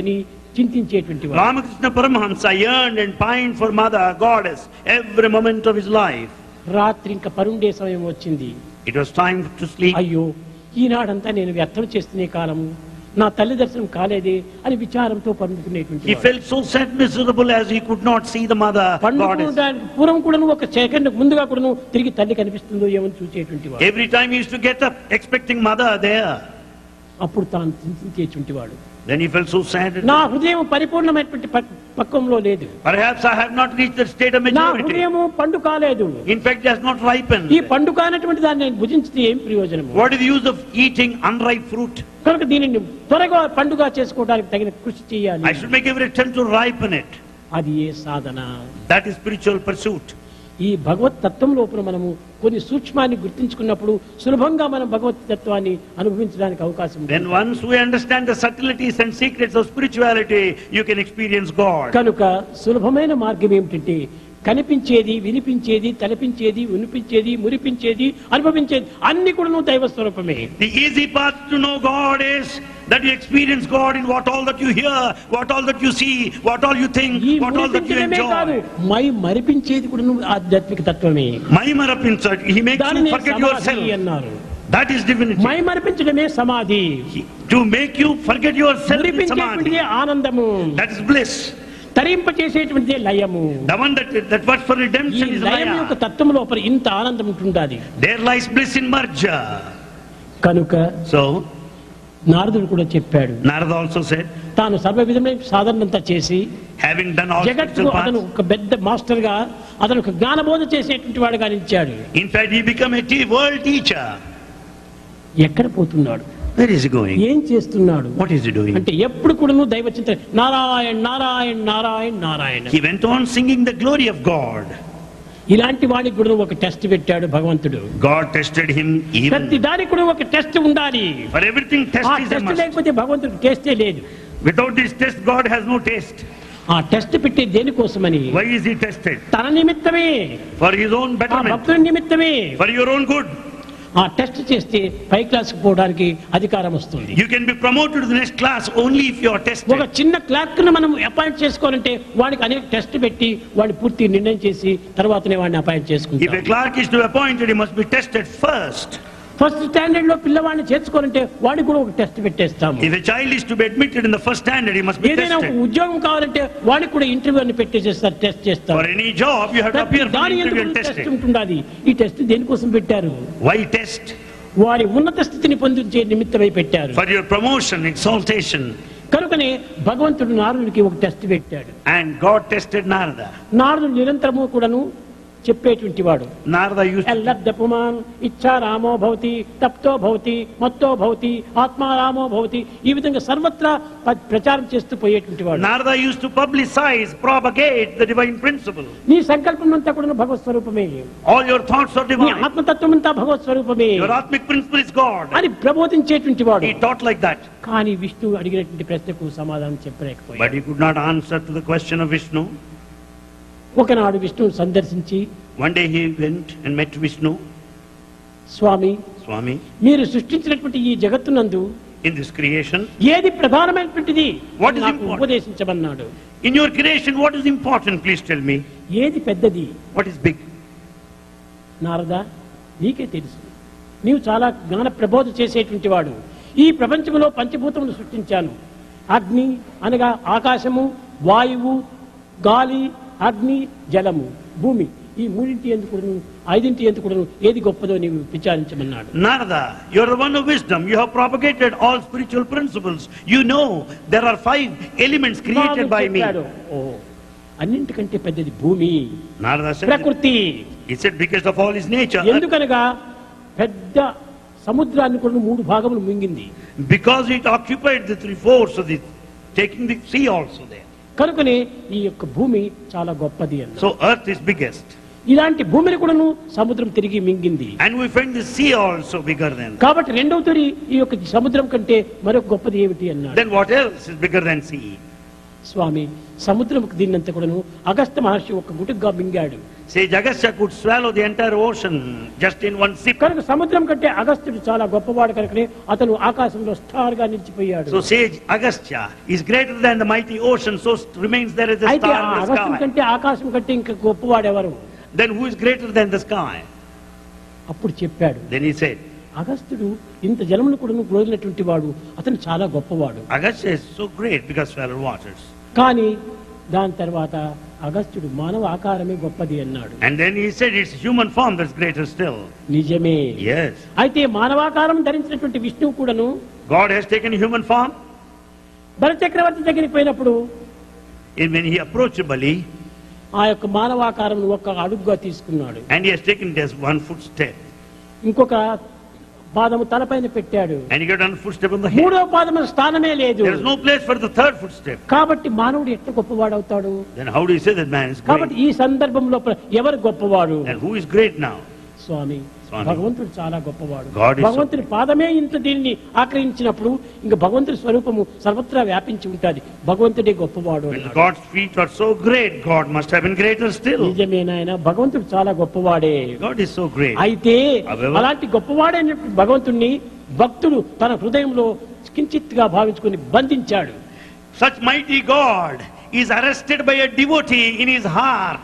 చింతించేటువంటి వాడు Ramakrishna Paramahamsa yearned and pined for Mother, Goddess, every moment of his life. రాత్రి ఇంకా పరుండే సమయం వచ్చింది It was time to sleep. అయ్యో ఈనాడంతా నేను వ్యర్థం చేస్తునే కాలము నా తల్లి దర్శనం కాలేదే అని విచారంతో పండుకునేటువంటి He వాడు. felt so sad, miserable as he could not see the Mother, Goddess. పండుకోవడానికి పూర్వం కూడాను ఒక సెకండ్ ముందుగా కూడాను తిరిగి తల్లి కనిపిస్తుందో ఏమని చూసేటువంటి వాడు Every time he used to get up expecting Mother there. అప్పుడు తాను చింతించేటువంటి వాడు Then he felt so sad. నా హృదయం పరిపూర్ణమైనటువంటి పక్- పక్వంలో లేదు Perhaps I have not reached that state of నా maturity. హృదయము పండు కాలేదు In fact, it has not ripened. ఈ పండు కానటువంటి దాన్ని నేను భుజించితే ఏం ప్రయోజనము What is the use of eating unripe fruit? కనుక దీనిని త్వరగా పండుగ చేసుకోవడానికి తగిన కృషి I చేయాలి should make every attempt to ripen it. అది ఏ సాధన That is spiritual pursuit. ఈ భగవత్ తత్వం లోపల మనము కొన్ని సూక్ష్మాన్ని గుర్తించుకున్నప్పుడు సులభంగా మనం భగవత్ తత్వాన్ని అనుభవించడానికి అవకాశం ఉంది Then once we understand the subtleties and secrets of spirituality, you can experience God. కనుక సులభమైన మార్గం ఏమిటంటే కనిపించేది వినిపించేది తలపించేది ఉనిపించేది మురిపించేది అనుభవించేది అన్ని కూడా దైవ స్వరూపమే The easy path to know God is that you experience God in what all that you hear, what all that you see, what all you think, ఈ what all that you మురిపించడమే కాదు enjoy. మై మరిపించేది కూడా ఆధ్యాత్మిక తత్వమే Maimarapinsa, he makes you దానిని forget సమాధి yourself. అన్నారు That is divinity. మై మరిపించడమే సమాధి He- To make you forget yourself is మురిపించేటువంటిదే samadhi. ఆనందము That is bliss. తరింప చేసేటువంటిదే లయము The one that, that works for ఈ redemption is లయం యొక్క Maya. తత్వం లోపల ఇంత ఆనందం ఉంటుండాలి There lies bliss in Marja. కనుక So, నారదుడు కూడా చెప్పాడు Narada also said, తాను సర్వ విధమైన సాధనంతా చేసి having done all జగత్తుకు spiritual అతను paths, ఒక పెద్ద మాస్టర్ గా అతను ఒక జ్ఞానబోధ చేసేటువంటి వాడుగా నిలిచాడు in fact, he became a te- world teacher. ఎక్కడ పోతున్నాడు Where is he going? ఏం చేస్తున్నాడు What is he doing? అంటే ఎప్పుడు కూడా దైవ చింతన Narayan Narayan Narayan Narayana He went on singing the glory of God. ఇలాంటి వాడికి కూడా ఒక టెస్ట్ పెట్టాడు భగవంతుడు God tested him ప్రతి even. దానికి కూడా ఒక టెస్ట్ ఉండాలి For everything, ఆ test is a test must. లేకపోతే భగవంతుడికి టెస్టే లేదు Without this test, God has no taste. ఆ టెస్ట్ పెట్టే దేనికోసమని Why is he tested? తన నిమిత్తమే For his own ఆ betterment. భక్తుడి నిమిత్తమే For your own good. ఆ టెస్ట్ చేస్తే పై క్లాస్కి పోవడానికి అధికారం వస్తుంది You can be promoted to the next class only if you are ఒక tested. చిన్న క్లర్క్ ను మనం అపాయింట్ చేసుకోవాలంటే వాడికి అనేక టెస్ట్ పెట్టి వాడిని పూర్తి నిర్ణయం చేసి తర్వాతనే వాడిని అపాయింట్ If a చేసుకుంటాం clerk is to be appointed, he must be tested first. First standard లో పిల్లవాడిని చేర్చుకోవాలంటే వాడికి కూడా ఒక టెస్ట్ పెట్టేస్తాము If a child is to be admitted in the first standard, he must be ఏదైనా ఒక tested. ఉద్యోగం కావాలంటే వాడికి కూడా ఇంటర్వ్యూ అని పెట్టేసేస్తారు టెస్ట్ For చేస్తారు any job, you have to ప్రతి appear for దాని the interview ఎందుకు and టెస్ట్ tested. ఉంటుండాలి ఈ టెస్ట్ దేనికోసం పెట్టారు Why test? వారి ఉన్నత స్థితిని పొందించే నిమిత్తమై పెట్టారు For your promotion, exaltation. కనుకనే భగవంతుడు నారదుడికి ఒక టెస్ట్ పెట్టాడు And God tested Narada. నారదుడు నిరంతరము కూడాను చెప్పేటువంటి వాడు Narada used to ఎల్లబ్దపుమాన్ ఇచ్చా రామో భవతి తప్తో భవతి మత్తో భవతి ఆత్మారామో భవతి ఈ విధంగా సర్వత్రా ప- ప్రచారం చేస్తూ పోయేటువంటి వాడు Narada used to publicize, propagate the divine principle. నీ సంకల్పం అంతా కూడా భగవత్ స్వరూపమే All your thoughts are నీ divine. ఆత్మతత్వం అంతా భగవత్ స్వరూపమే Your atmic principle is God. అని ప్రబోధించేటువంటి వాడు He taught like that. కానీ విష్ణువు అడిగినటువంటి ప్రశ్నకు సమాధానం But చెప్పలేకపోయాడు he could not answer to the question of Vishnu. ఒకనాడు విష్ణువు సందర్శించి One day he went and met Vishnu, Swamy Swami, మీరు సృష్టించినటువంటి ఈ జగత్తునందు in this creation. ఏది ప్రధానమైనటువంటిది What is నాకు important? ఉపదేశించమన్నాడు In your creation, what is important? Please tell me. ఏది పెద్దది What is big? నారదా నీకే తెలుసు నీవు చాలా జ్ఞాన ప్రబోధ చేసేటువంటి వాడు ఈ ప్రపంచంలో పంచభూతములు సృష్టించాను అగ్ని అనగా ఆకాశము వాయువు గాలి అగ్ని జలము భూమి ఈ మూడింటి ఎందుకు ఐదింటి ఎందుకు ఏది గొప్పదో నీవు విచారించమన్నాడు Narada, you are the one of wisdom. You have propagated all spiritual principles. You know there are five elements created నారదుడు by me. చెప్పాడు, ఓ అన్నింటికంటే పెద్దది భూమి Narada said, ప్రకృతి he said because of all his nature, ఎందుకనగా పెద్ద సముద్రాన్ని కూడా మూడు భాగములు మింగింది because it occupied the three fourths of the, taking the sea also there. కనుకనే ఈ యొక్క భూమి చాలా గొప్పది అన్న So earth is biggest. ఇలాంటి భూమిని కూడాను సముద్రం తిరిగి మింగింది And we find the sea also bigger than. కాబట్టి రెండవ తొలి ఈ యొక్క సముద్రం కంటే మరొక గొప్పది ఏమిటి అన్నాడు Then what else is bigger than sea? స్వామి సముద్రముకు దీన్నంత కూడాను అగస్త మహర్షి ఒక గుటుగ్గా మింగాడు Sage Agastya could swallow the entire ocean just in one sip. కనుక సముద్రం కంటే అగస్త్యుడు చాలా గొప్పవాడు కనుకనే అతను ఆకాశంలో స్టార్ గా నిలిచిపోయాడు So sage Agastya is greater than the mighty ocean, so st- remains there as a అయితే star ఆ in the అగస్త్యం sky. కంటే ఆకాశం కంటే ఇంకా గొప్పవాడు ఎవరు Then who is greater than the sky? అప్పుడు చెప్పాడు Then he said, అగస్త్యుడు ఇంత జలమును కూడా గ్రోలినటువంటి వాడు అతను చాలా గొప్పవాడు Agastya is so great because swallowed waters. కానీ దాని తర్వాత అగస్త్యుడు మానవ ఆకారమే గొప్పది అన్నాడు And then he said it's human form that's greater still. నిజమే Yes. అయితే మానవాకారం ధరించినటువంటి విష్ణువు కూడాను God has taken human form. బలచక్రవర్తి దగ్గరికి పోయినప్పుడు And when he approached Bali, ఆ యొక్క మానవాకారం ఒక్క అడుగుగా తీసుకున్నాడు and he has taken just one footstep. ఇంకొక పాదము తలపైన పెట్టాడు And he got one footstep on the head. మూడో పాదము స్థానమే లేదు There is no place for the third footstep. కాబట్టి మానవుడు ఎట్లా గొప్పవాడవుతాడు Then how do you say that man is కాబట్టి great? ఈ సందర్భంలో ప్ర- ఎవరు గొప్పవాడు And who is great now? స్వామి స్వామి. భగవంతుడు చాలా గొప్పవాడు God is so- భగవంతుని పాదమే ఇంత దీన్ని ఆక్రయించినప్పుడు ఇంకా భగవంతుడి స్వరూపము సర్వత్రా వ్యాపించి ఉంటుంది భగవంతుడే గొప్పవాడు When అన్నాడు. God's feet are so great, God must have been greater still. నిజమే నాయన భగవంతుడు చాలా గొప్పవాడే God is so great. అయితే However- అలాంటి గొప్పవాడైనటువంటి భగవంతుణ్ణి భక్తుడు తన హృదయంలో కించిత్తుగా భావించుకొని బంధించాడు Such mighty God is arrested by a devotee in his heart.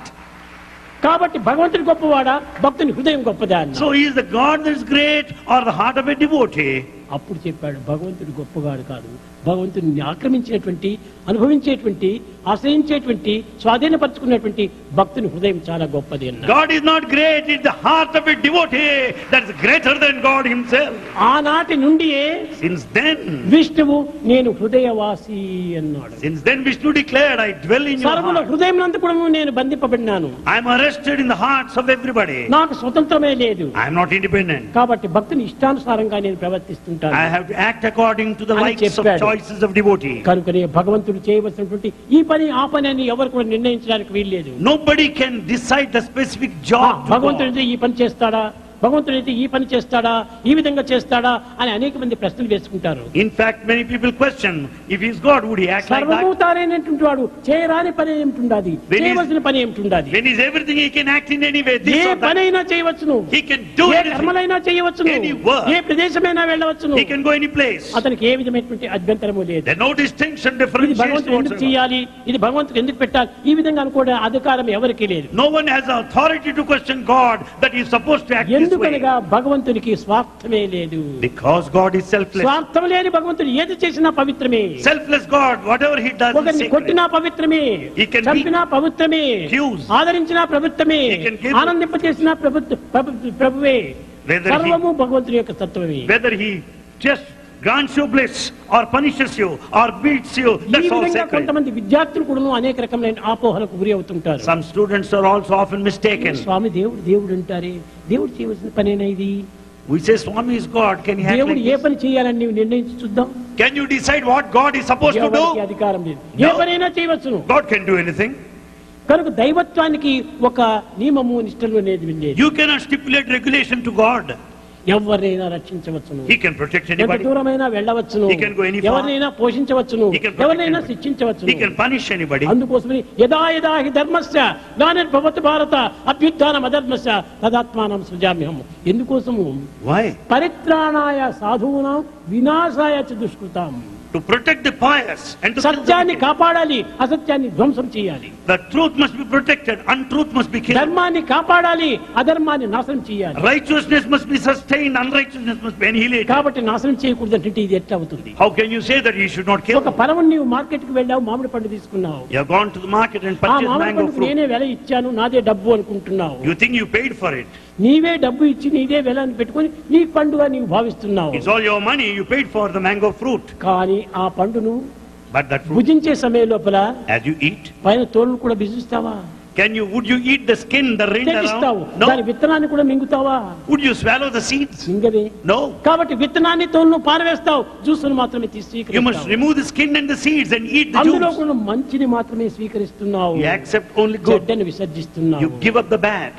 కాబట్టి భగవంతుడు గొప్పవాడా భక్తుని హృదయం గొప్పదా అన్నాడు. So he is the God that is great or the heart of a devotee. అప్పుడు చెప్పాడు భగవంతుడు గొప్పవాడు కాదు భగవంతుని ఆక్రమించినటువంటి అనుభవించేటువంటి ఆశ్రయించేటువంటి స్వాధీనపరచుకున్నటువంటి భక్తుని హృదయం చాలా గొప్పది అన్నాడు God is not great, it's the heart of a devotee that is greater than God himself. ఆనాటి నుండియే Since then, విష్ణువు నేను హృదయవాసి అన్నాడు since then Vishnu declared, I dwell in your సర్వుల heart. హృదయం నందు కూడా నేను బంధింపబడినాను I am arrested in the hearts of everybody. నాకు స్వతంత్రమే లేదు I am not independent. కాబట్టి భక్తుని ఇష్టానుసారంగా నేను ప్రవర్తిస్తుంటాను I have to act according to the అని likes of చెప్పాడు. choices of devotee. కనుకనే భగవంతుడు చేయవలసినటువంటి ఈ పని ఆ పని అని ఎవరు కూడా నిర్ణయించడానికి వీల్లేదు Nobody can decide the specific ఆ, job to God. భగవంతుడైతే ఈ పని చేస్తాడా భగవంతుడైతే ఈ పని చేస్తాడా ఈ విధంగా చేస్తాడా అని అనేక మంది ప్రశ్నలు వేసుకుంటారు In fact, many people question, if he is God, would he act like that? సర్వభూతారైనటువంటి వాడు చేయరాని పని ఏమిటి When is- చేయవలసిన పని ఏమిటి When he's everything, he can act in any way. This A or that. పనైనా చేయవచ్చును He can do A anything. కర్మలైనా చేయవచ్చును Any work. A ప్రదేశమైనా వెళ్ళవచ్చును He can go any place. అతనికి ఏ విధమైనటువంటి అభ్యంతరము లేదు There's no distinction, ఇది differentiation భగవంతుడు ఎందుకు whatsoever. చేయాలి ఇది భగవంతుడు ఎందుకు పెట్టాలి ఈ విధంగా అనుకోవడం అధికారం ఎవరికీ లేదు No one has the authority to question God that he's supposed to act this way. ఎందుకనగా భగవంతునికి స్వార్థమే లేదు Because God is selfless. స్వార్థం లేని భగవంతుడు ఏది చేసినా పవిత్రమే Selfless God, whatever he does is ఒకరిని sacred. కొట్టినా పవిత్రమే He can be చంపినా పవిత్రమే accused. ఆదరించినా ప్రభుత్వమే He can give- ఆనందింపచేసినా ప్రభుత్వ ప్రభు- ప్రభువే Whether he- సర్వము భగవంతుని యొక్క తత్వమే Whether he just grants you bliss or punishes you or beats you, ఈ that's all విధంగా sacred. కొంతమంది విద్యార్థులు కూడా అనేక రకమైన ఆపోహలకు గురి అవుతుంటారు Some students are also often mistaken. స్వామి దేవుడు దేవుడు అంటారే దేవుడు చేయవలసిన పనేనా ఇది We say Swami is God. Can he act దేవుడు like ఏ this? పని చేయాలని నీవు నిర్ణయించి చూద్దాం Can you decide what God is supposed to ఎవరికి do? అధికారం లేదు ఏ No. పనైనా చేయవచ్చును God can do anything. కనుక దైవత్వానికి ఒక నియమము నిష్టలు అనేది లేదు You cannot stipulate regulation to God. ఎవరినైనా రక్షించవచ్చును He can protect ఎంత anybody. దూరమైనా వెళ్ళవచ్చును He can go any far. ఎవరినైనా పోషించవచ్చును He can protect ఎవరినైనా anybody. శిక్షించవచ్చును He can punish anybody. అందుకోసమని యదా యదా హి ధర్మస్య గ్లానిర్భవత్ భారత అభ్యుత్థానం అధర్మస్య తదాత్మానం సృజామ్యహం ఎందుకోసము Why? పరిత్రాణాయ సాధూనాం వినాశాయ చ దుష్కృతాం To protect the pious and to kill the సత్యాన్ని wicked. కాపాడాలి అసత్యాన్ని ధ్వంసం చేయాలి The truth must be protected. Untruth must be killed. ధర్మాన్ని కాపాడాలి అధర్మాన్ని నాశనం చేయాలి Righteousness must be sustained. Unrighteousness must be annihilated. కాబట్టి నాశనం చేయకూడదు అంటే ఇది ఎట్లా అవుతుంది How can you say that you should not kill? ఒక పరవం నీవు మార్కెట్ కి వెళ్ళావు మామిడి పండు తీసుకున్నావు You have gone to the market and ఆ purchased మామిడి mango పండుకు fruit. నేనే వెల ఇచ్చాను నాదే డబ్బు అనుకుంటున్నావు You think you paid for it. నీవే డబ్బు ఇచ్చి నీదే వెల అని పెట్టుకొని నీ పండుగ నీవు భావిస్తున్నావు It's all your money. You paid for the mango fruit. కానీ ఆ పండును But that fruit, భుజించే సమయం లోపల as you eat, పైన తోలు కూడా బిజిస్తావా can you, would you eat the skin, the rind తెగిస్తావు around? దాని No. విత్తనాన్ని కూడా మింగుతావా Would you swallow the seeds? మింగదే No. కాబట్టి విత్తనాన్ని తోలును పారవేస్తావు జ్యూసును మాత్రమే తీసి You must స్వీకరిస్తావు. remove the skin and the seeds and eat the అందులో juice. కూడా మంచిని మాత్రమే స్వీకరిస్తున్నావు You accept only good. చెడ్డని విసర్జిస్తున్నావు You give up the bad.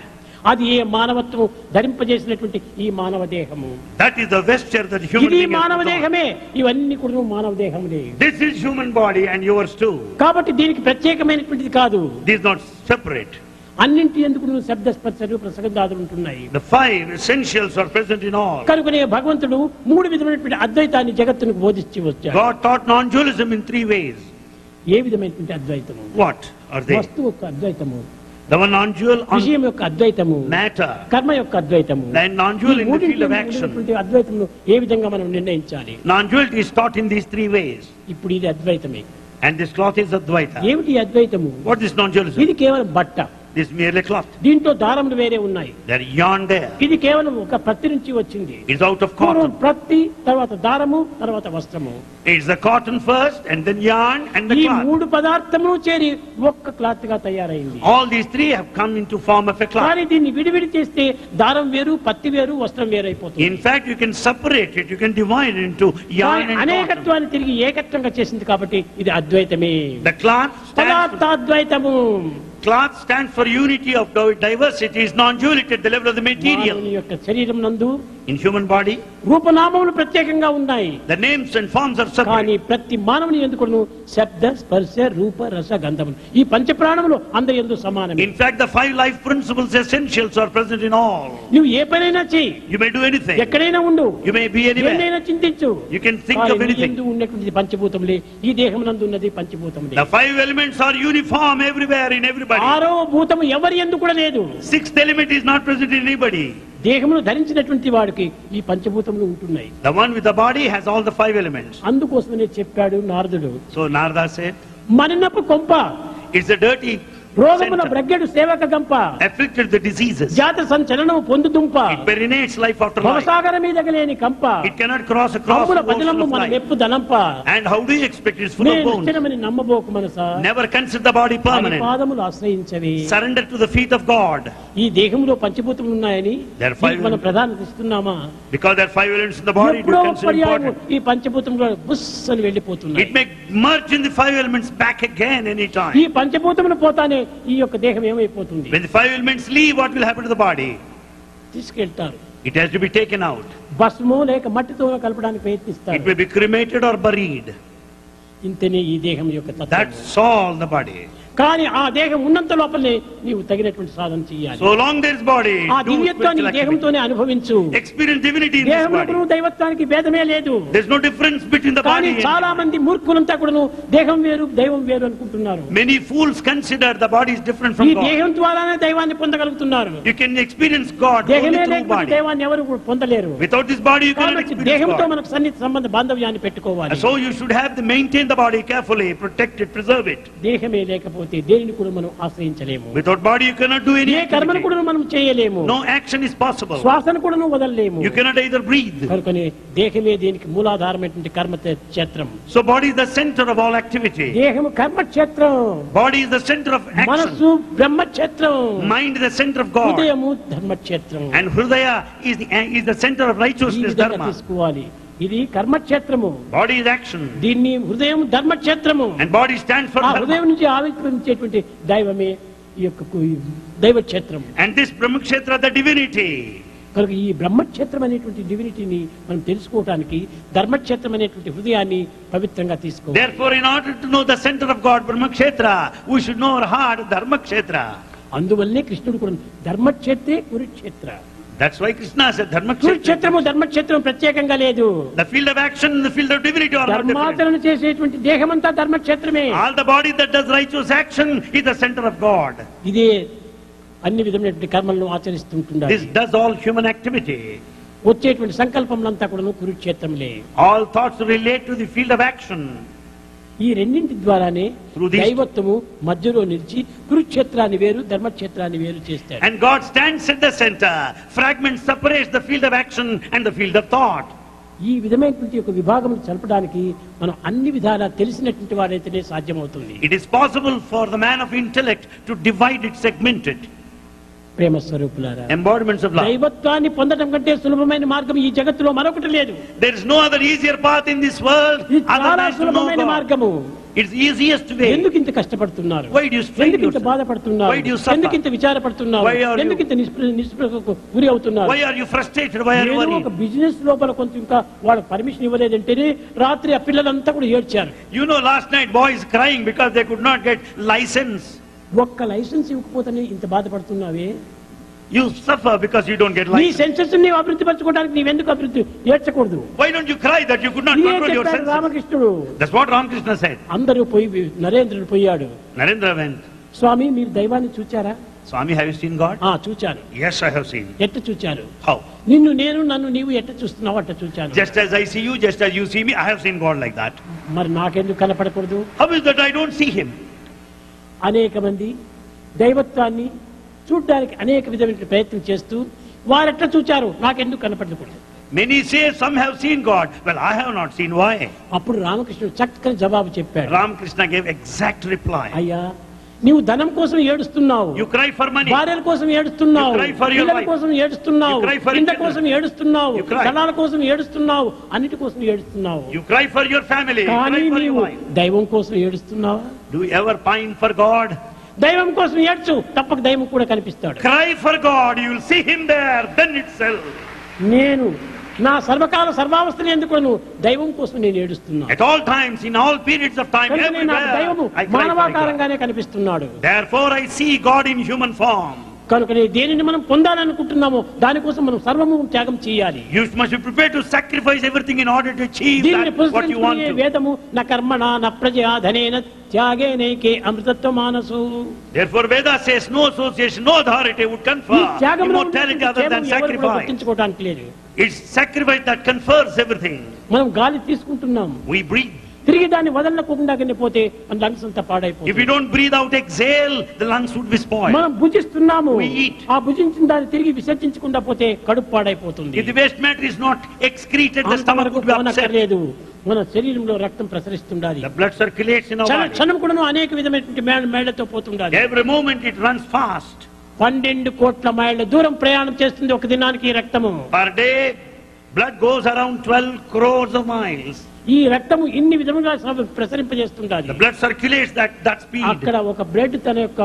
అది ఏ మానవత్వం ధరింపజేసినటువంటి ఈ మానవ దేహము That is the vesture that human ఇది being has మానవ put on. దేహమే ఇవన్నీ కూడా మానవ దేహములే This is human body and yours too. కాబట్టి దీనికి ప్రత్యేకమైనటువంటిది కాదు This is not separate. అన్నింటి ఎందుకు నువ్వు శబ్ద స్పర్శ రూప సగంధాదులు ఉంటున్నాయి The five essentials are present in all. కనుకనే భగవంతుడు మూడు విధమైనటువంటి అద్వైతాన్ని జగత్తునికి బోధించి వచ్చాడు God taught non-dualism in three ways. ఏ విధమైనటువంటి అద్వైతము What are they? వస్తువు యొక్క అద్వైతము The one non-dual on విషయం యొక్క అద్వైతము matter కర్మ యొక్క అద్వైతము and non-dual ఈ in the field మూడింటిలో of action. ఉండేటువంటి అద్వైతమును ఏ విధంగా మనం నిర్ణయించాలి Non-duality is taught in these three ways. ఇప్పుడు ఇది అద్వైతమే And this cloth is Advaita. ఏమిటి ఈ అద్వైతము What is non-dualism? ఇది కేవలం బట్ట This is merely cloth. దీంట్లో దారములు వేరే ఉన్నాయి They're yarn there. ఇది కేవలం ఒక ప్రతి నుంచి వచ్చింది It's out of పూర్వం cotton. ప్రతి తర్వాత దారము తర్వాత వస్త్రము It's the cotton first and then yarn and the ఈ cloth. మూడు పదార్థములు చేరి ఒక్క క్లాత్ గా తయారైంది All these three have come into form of a cloth. కానీ దీన్ని విడివిడి చేస్తే దారం వేరు పత్తి వేరు వస్త్రం వేరు అయిపోతుంది In fact, you can separate it. You can divide it into yarn కానీ and cotton. అనేకత్వాన్ని తిరిగి ఏకత్వంగా చేసింది కాబట్టి ఇది అద్వైతమే The cloth stands, పదార్థాద్వైతము cloth stands for unity of di- diversity. Is non-duality at the level of the material. మానవుని యొక్క శరీరం నందు In human body, రూపనామములు ప్రత్యేకంగా ఉన్నాయి the names and forms are separate. కానీ ప్రతి మానవుని ఎందుకును శబ్ద స్పర్శ రూప రస గంధములు ఈ పంచప్రాణములు అందరి ఎందు సమానమే In fact, the five life principles essentials are present in all. నువ్వు ఏ పనైనా చెయ్యి You may do anything. ఎక్కడైనా ఉండు You may be anywhere. ఏదైనా చింతించు You can think కానీ of నీ anything. యందు ఉన్నటువంటిది పంచభూతములే ఈ దేహం నందు ఉన్నది పంచభూతములే The five elements are uniform everywhere in everybody. ఆరో భూతము ఎవరి ఎందు కూడా లేదు Sixth element is not present in anybody. దేహమును ధరించినటువంటి వాడికి ఈ పంచభూతములు ఉంటున్నాయి The one with the body has all the five elements. అందుకోసమనే చెప్పాడు నారదుడు So Narada said, మనినపు కొంప it's a dirty రోగమున center, బ్రగ్గెడు సేవక గంప afflicted the diseases. జాత సంచలనము పొందుదుంప It perinates life after life. భవసాగర మీద గలేని కంప It cannot cross across అమ్ముల the ocean పదిలమ్ము of మన life. మెప్పు దనంప And how do you expect it's full of నేను bones? నిశ్చలమని నమ్మబోకు Manasa Never consider the body వారి permanent. పాదములు ఆశ్రయించవి Surrender to the feet of God. ఈ దేహంలో పంచభూతములు ఉన్నాయని There are five దీనికి మనం ప్రధానత ఇస్తున్నామా Because there are five elements in the body, do ఎప్పుడో you consider పర్యాయం important? ఈ పంచభూతంలో బుస్ అని వెళ్ళిపోతున్నాయి It may merge in the five elements back again ఈ anytime. పంచభూతములు పోతానే ఈ యొక్క దేహం ఏమైపోతుంది When the five elements leave, what will happen to the body? తీసుకెళ్తారు It has to be taken out. భస్మము లేక మట్టితో కలపడానికి It ప్రయత్నిస్తారు may be cremated or buried. ఇంతనే ఈ దేహం యొక్క తత్వం That's all the body. కానీ ఆ దేహం ఉన్నంత లోపలనే నీవు తగినటువంటి సాధన చేయాలి So long there is body, ఆ do దివ్యత్వాన్ని spiritual ఈ activity. దేహంతోనే అనుభవించు Experience divinity in this దేహంలో body. దైవత్వానికి భేదమే లేదు There's no difference between the కానీ body and చాలా మంది మూర్ఖులంతా కూడాను దేహం వేరు దైవం వేరు అనుకుంటున్నారు Many fools consider the body is different ఈ from God. దేహం ద్వారానే దైవాన్ని పొందగలుగుతున్నారు You can experience God only దేహమే through లేకపోతే body. దైవాన్ని ఎవరు కూడా పొందలేరు Without this body, you cannot కాబట్టి experience దేహంతో God. మనకు సన్నిహిత సంబంధ బాంధవ్యాన్ని పెట్టుకోవాలి So you should have to maintain the body carefully, protect it, preserve it. దేహమే లేకపోతే దేనిని కూడా మనం ఆశ్రయించలేము Without body, you cannot do any ఏ కర్మను activity. కూడా మనం చేయలేము No action is possible. శ్వాసను కూడా వదలలేము You cannot either breathe. కనుకనే దేహమే దీనికి మూలాధారమైనటువంటి కర్మ క్షేత్రం So body is the center of all activity. దేహము కర్మక్షేత్రం Body is the center of action. మనస్సు బ్రహ్మక్షేత్రం Mind is the center of God. హృదయము ధర్మక్షేత్రం And Hridaya is the, is the center of ఈ righteousness, విధంగా dharma. తీసుకోవాలి ఇది కర్మక్షేత్రము Body is action. దీన్ని హృదయం ధర్మక్షేత్రము And body stands for ఆ dharma. హృదయం నుంచి ఆవిర్భవించేటువంటి దైవమే ఈ యొక్క కు- దైవక్షేత్రం And this Brahmakshetra, the divinity. కనుక ఈ బ్రహ్మక్షేత్రం అనేటువంటి డివినిటీని మనం తెలుసుకోవటానికి ధర్మక్షేత్రం అనేటువంటి హృదయాన్ని పవిత్రంగా తీసుకోవాలి Therefore, in order to know the center of God, Brahmakshetra, we should know our heart, Dharmakshetra. అందువల్లనే కృష్ణుడు కూడా ధర్మక్షేత్రే Kurukshetra That's why Krishna said Dharmakshetra. కురుక్షేత్రము ధర్మక్షేత్రం ప్రత్యేకంగా లేదు The field of action and the field of divinity are not different. ధర్మాచరణ చేసేటువంటి దేహమంతా ధర్మక్షేత్రమే All the body that does righteous action is the center of God. ఇదే అన్ని విధమైనటువంటి కర్మలను ఆచరిస్తుంటున్నారు This does all human activity. వచ్చేటువంటి సంకల్పములంతా కూడా కురుక్షేత్రంలే All thoughts relate to the field of action. ఈ రెండింటి ద్వారానే Through these- దైవత్వము మధ్యలో నిలిచి కురుక్షేత్రాన్ని వేరు ధర్మక్షేత్రాన్ని వేరు చేస్తాడు And God stands at the center. Fragment separates the field of action and the field of thought. ఈ విధమైనటువంటి ఒక విభాగం చలపడానికి మనం అన్ని విధాలా తెలిసినటువంటి వారైతేనే సాధ్యమవుతుంది It is possible for the man of intellect to divide it, segment it. ప్రేమ స్వరూపులారా Embodiments of love. దైవత్వాన్ని పొందడం కంటే సులభమైన మార్గం ఈ జగత్తులో మరొకటి లేదు There is no other easier path in this world ఇది other చాలా than to know సులభమైన God. మార్గము It's easiest way. ఎందుకు ఇంత కష్టపడుతున్నారు Why do you strain ఎందుకు ఇంత yourself? బాధపడుతున్నారు Why do you suffer? ఎందుకు ఇంత విచారపడుతున్నారు Why are you- ఎందుకు ఇంత నిస్పృ- నిస్పృహకు గురి అవుతున్నారు Why are you frustrated? Why are you ఏదో ఒక worried? బిజినెస్ లోపల కొంత ఇంకా వాళ్ళకి పర్మిషన్ ఇవ్వలేదంటేనే రాత్రి ఆ పిల్లలంతా కూడా ఏడ్చారు You know, last night boys crying because they could not get license. ఒక్క లైసెన్స్ ఇవ్వకపోతేనే ఇంత బాధపడుతున్నావే You suffer because you don't get నీ license. సెన్సెస్ నీవు అభివృద్ధి పరచుకోవడానికి నీవెందుకు అభివృద్ధి ఏడ్చకూడదు Why don't you cry that you could not ఇదే control your చెప్పాడు senses? Ramakrishnudu That's what Ramakrishna said. అందరూ పోయి నరేంద్రుడు పోయాడు Narendra went, స్వామి మీరు దైవాన్ని చూచారా Swami, have you seen God? ఆ చూచాను Yes, I have seen. ఎట్ట చూచారు How? నిన్ను నేను నన్ను నీవు ఎట్ట చూస్తున్నావు అట్ట చూచాను Just as I see you, just as you see me, I have seen God like that. మరి నాకెందుకు కనపడకూడదు How is that I don't see Him? అనేక మంది దైవత్వాన్ని చూడ్డానికి అనేక విధమైన ప్రయత్నం చేస్తూ వారెట్లా చూచారు నాకెందుకు కనపడకూడదు Many say some have seen God. Well, I have not seen. Why? అప్పుడు రామకృష్ణుడు చక్కని జవాబు చెప్పాడు Ramakrishna gave exact reply. అయ్యా నీవు ధనం కోసం ఏడుస్తున్నావు You cry for money. భార్యల కోసం ఏడుస్తున్నావు You cry for your పిల్లల wife. కోసం ఏడుస్తున్నావు You cry for ఇంత children. కోసం ఏడుస్తున్నావు You cry. ధనాల కోసం ఏడుస్తున్నావు అన్నిటి కోసం ఏడుస్తున్నావు You cry for your family. You కానీ cry for your నీవు wife. దైవం కోసం ఏడుస్తున్నావా Do you ever pine for God? దైవం కోసం ఏడ్చు తప్పక దైవం కూడా కనిపిస్తాడు Cry for God. You will see Him there. Then itself. నేను నా సర్వకాల సర్వావస్థలు ఎందుకు దైవం కోసం నేను ఏడుస్తున్నాను At all times, in all periods of time, కనుకనే నాకు దైవము everywhere, I cry for God. మానవాకారంగానే కనిపిస్తున్నాడు Therefore, I see God in human form. కనుకనే దేనిని మనం పొందాలనుకుంటున్నామో దానికోసం మనం సర్వము త్యాగం చేయాలి You must be prepared to sacrifice everything in order to achieve దీనిని that, what you want పురస్కరించుకునే to. వేదము నా కర్మణ నా ప్రజా ధనేన త్యాగేనేకే అమృతత్వ మానసు Therefore, Veda says no association, no authority would ఈ confer త్యాగంలో immortality other than ఉన్నటువంటి కేవలం ఎవరు కూడా sacrifice. గుర్తించుకోవడానికి లేదు It's sacrifice that confers everything. మనం గాలి తీసుకుంటున్నాం We breathe. తిరిగి దాన్ని వదలకుండా పోతే మన లంగ్స్ అంతా If we పాడైపోతుంది don't breathe out, exhale, the lungs would be spoiled. మనం భుజిస్తున్నాము We eat. ఆ భుజించిన దాన్ని తిరిగి విసర్జించకుండా పోతే కడుపు పాడైపోతుంది If the waste matter is not excreted, the stomach అంతవరకు would be upset. పోనక్కర్లేదు మన శరీరంలో రక్తం ప్రసరిస్తుండాలి The blood circulates in our క్షణ body. క్షణం కూడా అనేక విధమైనటువంటి మేడ మేళ్లతో పోతుండాలి Every moment it runs fast. పన్నెండు కోట్ల మైళ్ళ దూరం ప్రయాణం చేస్తుంది ఒక దినానికి ఈ రక్తము Per day, blood goes around 12 crores of miles. ఈ రక్తము ఇన్ని విధముగా సర్వ- ప్రసరింపజేస్తుండాలి The blood circulates that, that speed. అక్కడ ఒక బ్లడ్ తన యొక్క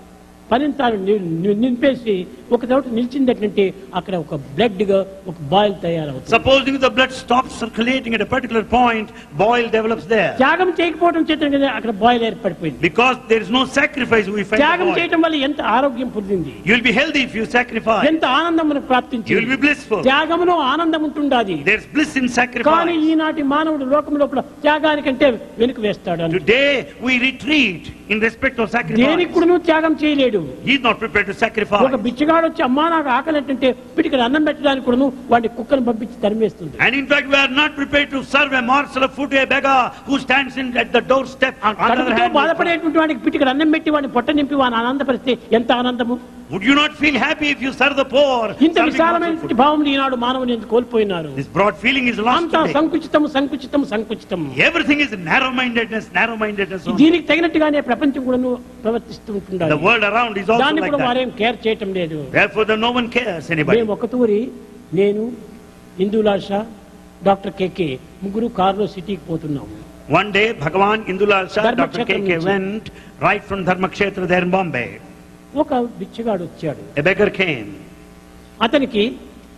పనిని తాను ని- ని- నింపేసి ఒక చోట నిలిచిందంటే అక్కడ ఒక బ్లడ్ గా ఒక బాయిల్ తయారవుతుంది Supposing the blood stops circulating at a particular point, boil develops there. త్యాగం చేయకపోవడం చేత కదా అక్కడ బాయిల్ ఏర్పడిపోయింది Because there is no sacrifice, we find the త్యాగం boil. చేయటం వల్ల ఎంత ఆరోగ్యం పొందింది You will be healthy if you sacrifice. ఎంత ఆనందం మనకు You will ప్రాప్తించింది be blissful. త్యాగములో ఆనందం ఉంటుండాది There's bliss in కానీ sacrifice. ఈనాటి మానవుడు లోకం లోపల త్యాగానికంటే వెనుక వేస్తాడు అని Today, we retreat in respect of దేనికి sacrifice. కూడా నువ్వు త్యాగం చేయలేడు He is not prepared to ఒక sacrifice. బిచ్చగాడు వచ్చి అమ్మా నాకు ఆకలి అంటే పిటికడ అన్నం పెట్టడానికి కూడా వాడిని కుక్కను పంపించి తరిమేస్తుంది And in fact, we are not prepared to serve a morsel of food to a beggar who stands in at the doorstep. On the other కడుపుతో hand, బాధపడేటువంటి వాడికి పిటికడ అన్నం పెట్టి వాడిని పొట్ట నింపి వాడిని ఆనందపరిస్తే ఎంత ఆనందము would you not feel happy if you serve the poor? ఇంత serving morsel of విశాలమైనటువంటి food? భావం ఈనాడు మానవుని ఎందుకు కోల్పోయినారు This broad feeling is lost అంతా today. సంకుచితము సంకుచితము సంకుచితము Everything is narrow-mindedness, narrow-mindedness. only. దీనికి తగినట్టుగానే ప్రపంచం కూడా ప్రవర్తిస్తూ The ఉంటుండాలి world around is also దాన్ని like కూడా that. వారేం కేర్ చేయటం లేదు Therefore, the no one cares anybody. మేము ఒక తూరి నేను ఇందులాష డాక్టర్ కేకే ముగ్గురు కారులో సిటీకి పోతున్నాము One day, Bhagavan Indulal Shah, Dr. Dharmakshetram K.K. నుంచి. went right from Dharmakshetra there in Bombay. ఒక బిచ్చగాడు వచ్చాడు A beggar came. అతనికి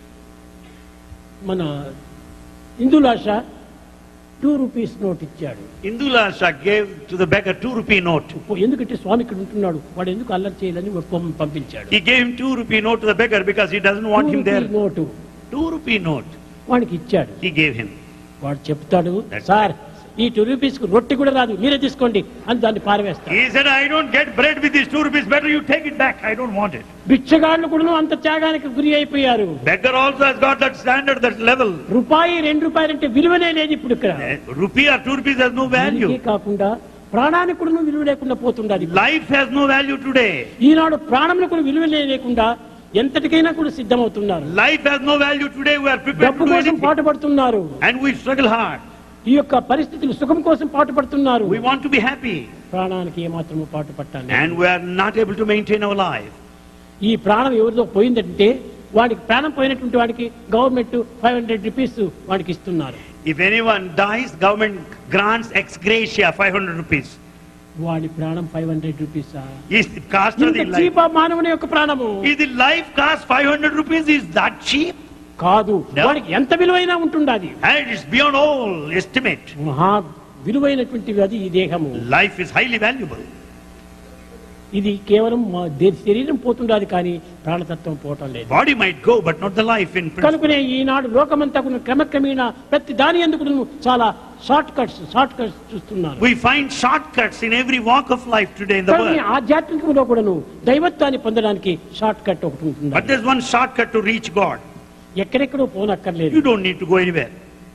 మన ఇందులాష టూ రూపీస్ నోట్ ఇచ్చాడు Indulal Shah gave to the beggar two rupee note. ఎందుకంటే స్వామి ఇక్కడ ఉంటున్నాడు వాడు ఎందుకు అల్లరి చేయాలని పం- పంపించాడు He gave him two rupee note to the beggar because he doesn't want him there. Note Two rupee note వాడికి ఇచ్చాడు he gave him. వాడు చెప్తాడు That's సార్ ఈ టూ రూపీస్ కు రొట్టె కూడా రాదు మీరే తీసుకోండి అని దాన్ని పారవేస్తాడు He said, I don't get bread with these two rupees. Better you take it back. I don't want it. బిచ్చగాళ్ళు కూడా అంత త్యాగానికి గురి అయిపోయారు Beggar also has got that standard, that level. రూపాయి రెండు రూపాయలు అంటే విలువనే లేదు ఇప్పుడు ఇక్కడ Eh, Rupee or two rupees has no value. దీనికే కాకుండా ప్రాణానికి కూడా విలువ లేకుండా పోతుండాలి Life has no value today. ఈనాడు ప్రాణంలో కూడా విలువ లేకుండా ఎంతటికైనా కూడా సిద్ధమవుతున్నారు Life has no value today. We are prepared డబ్బు to do కోసం anything. పాటుపడుతున్నారు And we struggle hard. ఈ యొక్క పరిస్థితులు సుఖం కోసం పాటుపడుతున్నారు We want to be happy. ప్రాణానికి ఏమాత్రము పాటు పట్టాలి And we are not able to maintain our life. ఈ ప్రాణం ఎవరిదో పోయిందంటే వాడికి ప్రాణం పోయినటువంటి వాడికి గవర్నమెంట్ ఫైవ్ హండ్రెడ్ రూపీస్ వాడికి ఇస్తున్నారు If anyone dies, government grants ex gratia 500 rupees. వాడి ప్రాణం five hundred rupees Is the cost of the life? చీప మానవుని యొక్క ప్రాణము Is the life cost 500 rupees? Is that cheap? కాదు No. వాడికి ఎంత విలువైనా ఉంటుండాది And it is beyond all estimate. మహా విలువైనటువంటిది అది ఈ దేహము Life is highly valuable. ఇది కేవలం మా దే- శరీరం పోతుండాది కానీ ప్రాణతత్వం పోవటం లేదు Body might go, but not the life in principle. కనుకనే ఈనాడు లోకమంతా కూడా క్రమక్రమేణ ప్రతి దాని ఎందుకు చాలా షార్ట్ కట్స్ షార్ట్ కట్స్ చూస్తున్నారు We find shortcuts in every walk of life today in the కానీ world. ఆధ్యాత్మికంలో కూడాను దైవత్వాన్ని పొందడానికి షార్ట్ కట్ ఒకటి But ఉంటుంది there's one shortcut to reach God. ఎక్కడెక్కడో పోనక్కర్లేదు You don't need to go anywhere.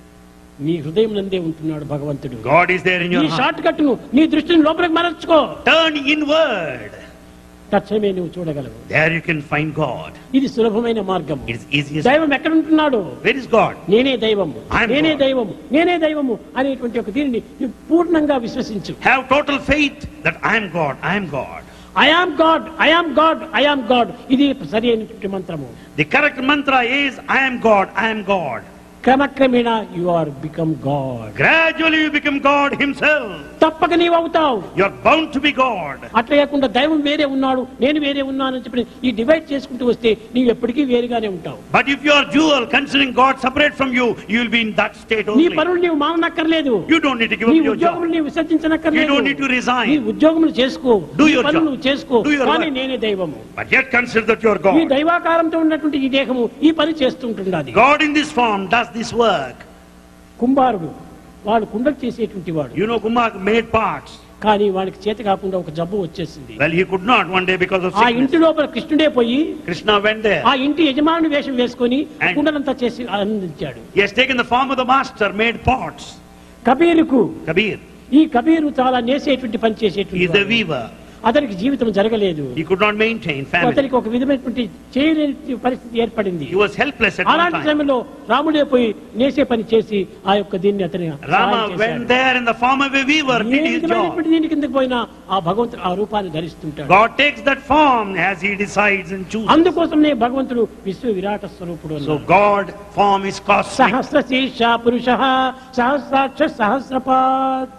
నీ హృదయం నందే ఉంటున్నాడు భగవంతుడు God is there in ఈ your heart. షార్ట్ కట్ ను నీ దృష్టిని లోపలికి మరల్చుకో Turn inward. తక్షణమే నువ్వు చూడగలవు There you can find God. ఇది సులభమైన మార్గం It is easiest. దైవం ఎక్కడ ఉంటున్నాడు Where is God? నేనే దైవము I am నేనే God. దైవము నేనే దైవము అనేటువంటి ఒక దీనిని నువ్వు పూర్ణంగా విశ్వసించు Have total faith that I am God. I am God. I am God I am God I am God ఇది సరి అయినటువంటి మంత్రము The correct mantra is I am God. I am God. క్రమక్రమేణ you are become God Gradually you become God Himself. తప్పక నీవు అవుతావు You are bound to be God. అట్లా కాకుండా దైవం వేరే ఉన్నాడు నేను వేరే ఉన్నానని చెప్పి ఈ డివైడ్ చేసుకుంటూ వస్తే నీవు ఎప్పటికీ వేరుగానే ఉంటావు But if you are dual, considering God separate from you, you will be in that state నీ only. పనులు నీవు మాననక్కర్లేదు You don't need to give నీ up your ఉద్యోగములు job. నీవు విసర్జించనక్కర్లేదు You don't need to resign. నీ ఉద్యోగములు చేసుకో Do నీ your పనులు job. నువ్వు చేసుకో Do your కానీ work. నేనే దైవము But yet consider that you are ఈ God. దైవాకారంతో ఉన్నటువంటి ఈ దేహము ఈ పని చేస్తుంటున్నది God in this form does this work. కుంభారుడు వాడు కుండలు చేసేటువంటి వాడు You know, Kumar made parts. కానీ వాడికి చేత కాకుండా ఒక జబ్బు వచ్చేసింది Well, he could not one day because of ఆ sickness. ఇంటి లోపల కృష్ణుడే పోయి Krishna went there. ఆ ఇంటి యజమాని వేషం వేసుకొని And- కుండలంతా చేసి ఆనందించాడు He has taken the form of the master, made pots. కబీరుకు Kabir. ఈ కబీరు చాలా నేసేటువంటి పని He చేసేటువంటి is the వాడు. weaver. అతనికి జీవితం జరగలేదు He could not maintain family. అతనికి ఒక విధమైనటువంటి చేయలేని పరిస్థితి ఏర్పడింది He was helpless at one అలాంటి time. సమయంలో రాముడే పోయి నేసే పని చేసి ఆ యొక్క దీన్ని అతని సహాయం Rama చేశాడు. went there in the form of a weaver, A did his job. విధమైనటువంటి దీని కిందకి పోయినా ఆ భగవంతుడు ఆ రూపాన్ని ధరిస్తుంటాడు God takes that form as he decides and chooses. అందుకోసమే భగవంతుడు విశ్వ విరాట స్వరూపుడు So అన్నాడు. God form is cosmic. సహస్ర శీర్ష పురుష సహస్రాక్ష సహస్రపాద్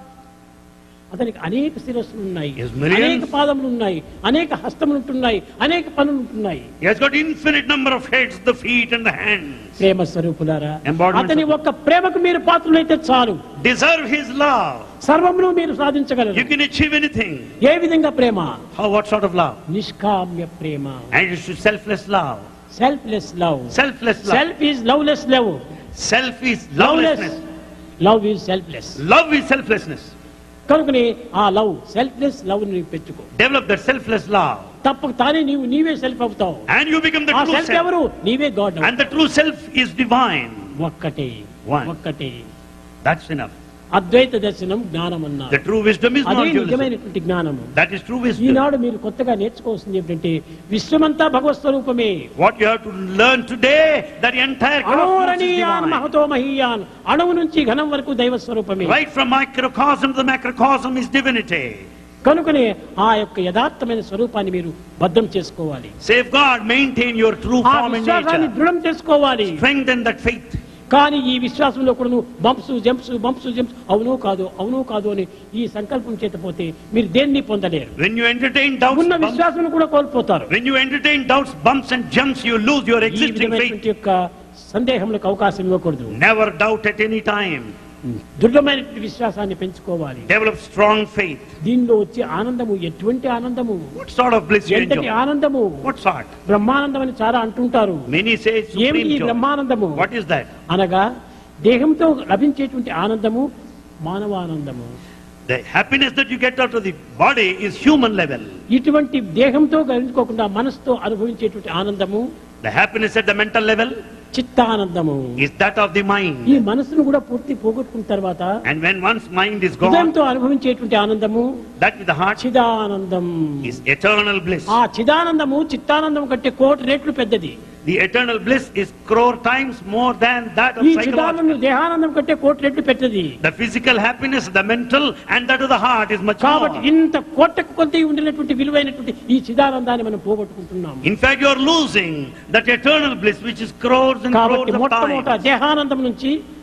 అతనికి అనేక శిరస్సులు ఉన్నాయి Yes, millions. అనేక పాదములు ఉన్నాయి అనేక హస్తములు ఉంటున్నాయి అనేక పనులు ఉంటున్నాయి He has got infinite number of heads, the feet and the hands. ప్రేమ స్వరూపులారా Embodiments అతని of- ఒక్క ప్రేమకు మీరు పాత్రులైతే చాలు Deserve his love. సర్వమును మీరు You సాధించగలరు can achieve anything. ఏ విధంగా ప్రేమ How, what sort of love? నిష్కామ్య ప్రేమ And it is selfless love. Selfless love Selfless love. Self is loveless love Self is loveless lovelessness. లవ్ ఈజ్ సెల్ఫ్లెస్ Love is selflessness. కనుకనే ఆ లవ్ సెల్ఫ్లెస్ లవ్ నీవు పెంచుకో Develop that selfless love. తప్పక తానే నీవు నీవే సెల్ఫ్ అవుతావు And you become the ఆ true సెల్ఫ్ self. ఎవరు నీవే God And the true self is divine. ఒక్కటే One. ఒక్కటే That's enough. అద్వైత దర్శనం జ్ఞానం అన్నా The true wisdom is అదే not dualism. నిజమైనటువంటి జ్ఞానము That is true wisdom. ఈనాడు మీరు కొత్తగా నేర్చుకోవాల్సింది ఏమిటంటే విశ్వమంతా భగవత్ స్వరూపమే What you have to learn today, that the entire cosmos is అణోరణీయాన్ divine. మహతో మహీయాన్ అణువు నుంచి ఘనం వరకు దైవ స్వరూపమే Right from microcosm to the macrocosm is divinity. కనుకనే ఆ యొక్క యథార్థమైన స్వరూపాన్ని మీరు భద్రం చేసుకోవాలి Safeguard, maintain your true ఆ form and విశ్వాసాన్ని nature. దృఢం చేసుకోవాలి Strengthen that faith. కానీ ఈ విశ్వాసంలో కూడా నువ్వు బంప్స్ జంప్స్ బంప్స్ జంప్స్ అవునో కాదు అవునో కాదు అని ఈ సంకల్పం చేత పోతే మీరు దేన్ని పొందలేరు When you entertain doubts, ఉన్న bumps, విశ్వాసం కూడా కోల్పోతారు when you entertain doubts, bumps and jumps, you lose your ఈ existing faith. విధమైనటువంటి యొక్క సందేహములకు అవకాశం ఇవ్వకూడదు Never doubt at any time. దృఢమైనటువంటి విశ్వాసాన్ని పెంచుకోవాలి Develop strong faith. దీనిలో వచ్చే ఆనందము ఎటువంటి ఆనందము What sort of bliss you ఎంతటి enjoy? ఆనందము What sort? బ్రహ్మానందం అని చాలా అంటుంటారు Many say it's ఏమి supreme ఈ joy. బ్రహ్మానందము What is that? అనగా దేహంతో లభించేటువంటి ఆనందము మానవానందము The happiness that you get out of the body is human level. ఇటువంటి దేహంతో గెలుచుకోకుండా మనసుతో అనుభవించేటువంటి ఆనందము The happiness at the mental level చిత్తానందము is that of the ఈ mind. మనసును కూడా పూర్తి పోగొట్టుకున్న తర్వాత And when one's mind is gone, హృదయంతో అనుభవించేటువంటి ఆనందము that with the heart Chidanandam is eternal bliss. ఆ చిదానందము చిత్తానందం కంటే కోటి రెట్లు పెద్దది The eternal bliss is crore times more than that of ఈ psychological. చిదానందం దేహానందం కంటే కోటి రెట్లు పెద్దది The physical happiness, the mental, and that of the heart is much కాబట్టి more. ఇంత కోటకు కొద్ది ఉండినటువంటి విలువైనటువంటి ఈ చిదానందాన్ని మనం పోగొట్టుకుంటున్నాము In fact, you are losing that eternal bliss which is crores and crores కాబట్టి of మొట్టమొదట times. దేహానందం నుంచి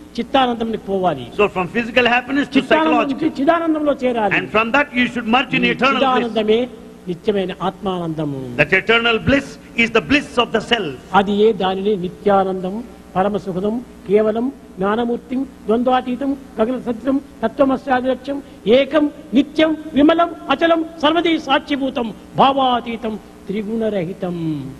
చిత్తానందం పోవాలి So from physical happiness to చిత్తానందం నుంచి psychological. చిదానందంలో చేరాలి And from that you should merge in ఈ eternal bliss. చిదానందమే నిత్యమైన ఆత్మానందము That eternal bliss is the bliss of the self. అది ఏ దానిని నిత్యానందం పరమ సుఖదం కేవలం జ్ఞానమూర్తి ద్వంద్వాతీతం గగన సత్యం తత్వమస్యాదిలక్ష్యం ఏకం నిత్యం విమలం అచలం సర్వదీ సాక్షిభూతం భావాతీతం త్రిగుణరహితం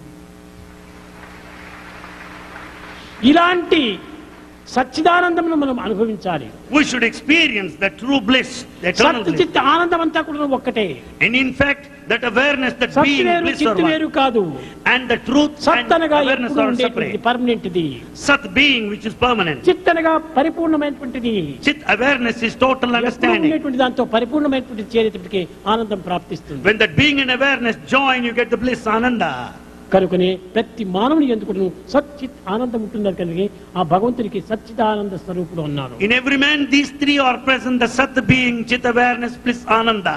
ఇలాంటి సచ్చిదానందమును మనం అనుభవించాలి We should experience the true bliss, the eternal bliss. సత్యచిత్త ఆనందం అంతా కూడా ఒక్కటే And in fact, that awareness, that సత్ being వేరు bliss are చిత్తు one. వేరు కాదు And the truth and సత్తనగా awareness ఎప్పుడు are ఉండేటువంటిది separate. పర్మనెంట్ ఇది Sat being which is permanent. చిత్తనగా పరిపూర్ణమైనటువంటిది Chit awareness is total ఎప్పుడు understanding. ఉండేటువంటి దాంతో పరిపూర్ణమైనటువంటి చేరేటప్పటికి ఆనందం ప్రాప్తిస్తుంది When that being and awareness join, you get the bliss, ananda. కనుకనే ప్రతి మానవుని ఎందుకు సచ్చిత్ ఆనందం ఉంటున్నారు కనుక ఆ భగవంతునికి సచ్చిదానంద స్వరూపుడు అన్నారు In every man, these three are present, the Sat being, Chit awareness, bliss, ananda.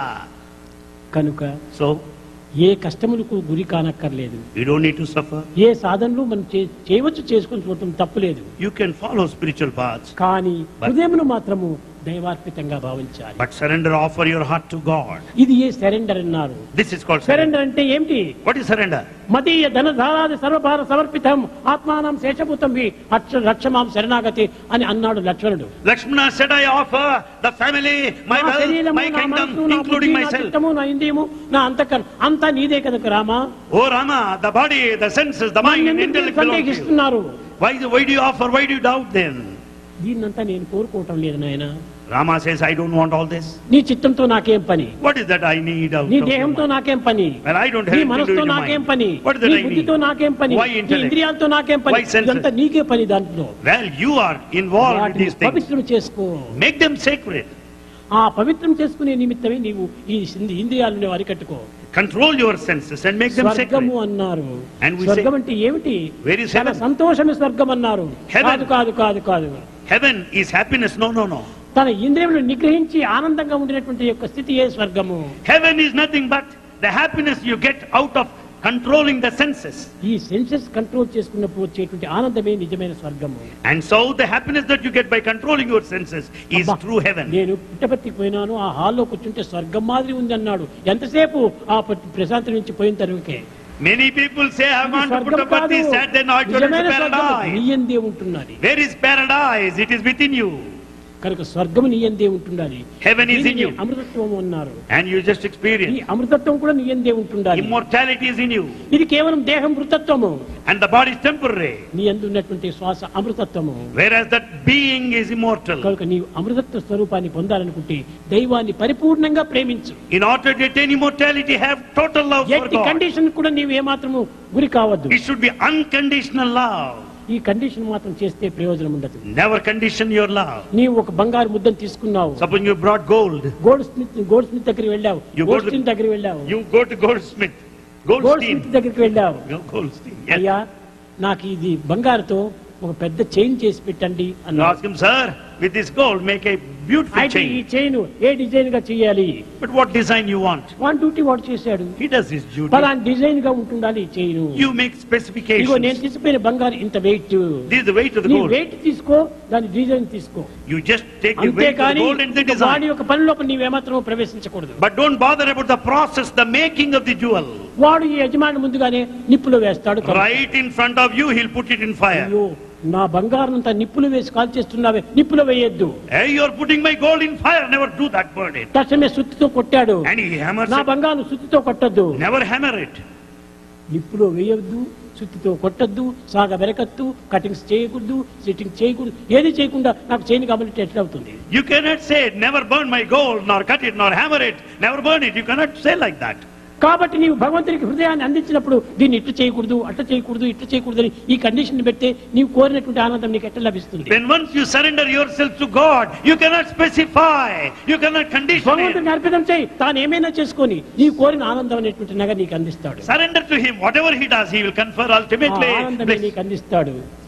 కనుక So, ఏ కష్టములకు గురి కానక్కర్లేదు you don't need to suffer. ఏ సాధనలు మనం చే- చేయవచ్చు చేసుకుని చూడటం తప్పులేదు You can follow spiritual paths, కానీ But- హృదయమును మాత్రము దైవార్పితంగా భావించాలి but surrender, offer your heart to God. ఇది ఏ సరెండర్ అన్నారు This is called surrender. Surrender అంటే ఏమిటి What is surrender? మదీయ ధనధారాది సర్వభార సమర్పితం ఆత్మానం శేషభూతం వి రక్ష రక్షమాం శరణాగతి అని అన్నాడు లక్ష్మణుడు Lakshmana said, I offer the family, my నా wealth, శరీరము, my నా kingdom, మనస్సు, నా including బుద్ధి, నా myself. చిత్తము, నా ఇంద్రియము నా అంతఃకరణ అంతా నీదే కనుక Rama Oh Rama, the body, the senses, the mind and నన్ను ఎందుకు intellect belong to you. సందేహిస్తున్నారు Why, why do you offer? Why do you doubt then? దీన్నంతా నేను కోరుకోవటం లేదు నాయన Rama says, I don't want all this. నీ చిత్తంతో నాకేం పని What is that I need out నీ of your దేహంతో mind? నాకేం పని Well, I don't have నీ anything to do మనసుతో with your నాకేం mind. పని What is that నీ I బుద్ధితో need? నాకేం పని Why నీ intellect? ఇంద్రియాలతో నాకేం పని Why senses? ఇదంతా నీకే పని దాంట్లో Well, you are involved in వాటిని these things. పవిత్రం చేసుకో Make them sacred. ఆ పవిత్రం చేసుకునే నిమిత్తమే నీవు ఈ ఇంద్రి- ఇంద్రియాలను నువ్వు అరికట్టుకో Control your senses and make them స్వర్గము sacred. అన్నారు And we స్వర్గం say- అంటే ఏమిటి Where is చాలా heaven? సంతోషమే స్వర్గం అన్నారు Heaven. కాదు కాదు కాదు కాదు Heaven is happiness. No, no, no. తన ఇంద్రియములు నిగ్రహించి ఆనందంగా ఉండినటువంటి యొక్క స్థితియే స్వర్గము Heaven is nothing but the happiness you get out of controlling the senses. ఈ సెన్సెస్ కంట్రోల్ చేసుకున్నప్పుడు వచ్చేటువంటి ఆనందమే నిజమైన స్వర్గము And so the happiness that you get by controlling your senses is అబ్బా, true heaven. నేను పుట్టపర్తికి పోయినాను ఆ హాల్లో కూర్చుంటే స్వర్గం మాదిరి ఉంది అన్నాడు ఎంతసేపు ఆ ప- ప్రశాంతి నుంచి పోయిన తరువకే Many people say, I ఇది want to put స్వర్గం up కాదు this, said they not to నిజమైన స్వర్గం paradise. నీయందే ఉంటున్నది Where is paradise? It is within you. కనుక స్వర్గం నీయందే ఉంటున్నది Heaven is in దీనిని you. అమృతత్వం అన్నారు And you just ఈ experience. అమృతత్వం కూడా నీయందే ఉంటుండాలి Immortality is in you. ఇది కేవలం దేహం మృతత్వము And the body is temporary. నీ అందు ఉన్నటువంటి శ్వాస అమృతత్వము Whereas that being is immortal. కనుక నీవు అమృతత్వ స్వరూపాన్ని పొందాలనుకుంటే దైవాన్ని పరిపూర్ణంగా ప్రేమించు In order to attain immortality, have total love for ఎట్టి God. కండిషన్ కూడా నీవు ఏమాత్రము గురి కావద్దు It should be unconditional love. ఈ కండిషన్ మాత్రం చేస్తే ప్రయోజనం ఉండదు Never condition your love. నీవు ఒక బంగారు ముద్దను తీసుకున్నావు Suppose you brought gold. Goldsmith goldsmith దగ్గరికి వెళ్ళావు You go gold to- smith దగ్గరికి వెళ్ళావు You go to goldsmith. Gold Goldstein. Smith దగ్గరికి వెళ్ళావు No, Goldstein. Yes. అయ్యా నాకు ఇది బంగారుతో ఒక పెద్ద చైన్ చేసి పెట్టండి You అన్నాడు ask him, sir, with this gold, make a beautiful అయితే ఈ chain. చైన్ ఏ డిజైన్ గా చేయాలి But what design you want? One duty వాడు చేశాడు He does his duty. పలానా డిజైన్ గా ఉంటుండాలి ఈ చైన్ You make ఇదిగో నేను specifications. తీసిపోయిన బంగారు ఇంత weight This is the weight of the నీ gold. వెయిట్ తీసుకో దాని డిజైన్ తీసుకో You just take the weight of the అంతేకాని gold and the ఇంకా వాడి design. యొక్క పని లోపల నీవేమాత్రం ప్రవేశించకూడదు But don't bother about the process, the making of the jewel. వాడు ఈ యజమాని ముందుగానే నిప్పులో వేస్తాడు కనుక. Right in front of you, he'll put it in fire. అయ్యో నా బంగారం అంతా నిప్పులు వేసి కాల్ చేస్తున్నావే నిప్పులో వేయొద్దు Hey, you're putting my gold in fire. Never do that, burn it. తక్షణమే సుత్తితో కొట్టాడు And he hammers నా it. బంగారం సుత్తితో కొట్టద్దు Never hammer it. నిప్పులో వేయొద్దు సుత్తితో కొట్టద్దు సాగ వెరకద్దు కటింగ్స్ చేయకూడదు సిట్టింగ్ చేయకూడదు ఏది చేయకుండా నాకు చేయని కాబట్టి ఎట్లా అవుతుంది You cannot say, never burn my gold, nor cut it, nor hammer it. Never burn it. You cannot say like that. కాబట్టి నీవు భగవంతునికి హృదయాన్ని అందించినప్పుడు దీన్ని ఇట్టు చేయకూడదు అట్ట చేయకూడదు ఇట్టు చేయకూడదు అని ఈ కండిషన్ పెడితే నీవు కోరినటువంటి ఆనందం నీకు ఎట్లా లభిస్తుంది When once you surrender yourself to God, you cannot specify. You cannot condition it. భగవంతుని అర్పితం చేయి తాను ఏమైనా చేసుకొని నీవు కోరిన ఆనందం అనేటువంటి నగ నీకు అందిస్తాడు Surrender to Him. Whatever He does, He will confer ఆ ultimately ఆనందమే bliss. నీకు అందిస్తాడు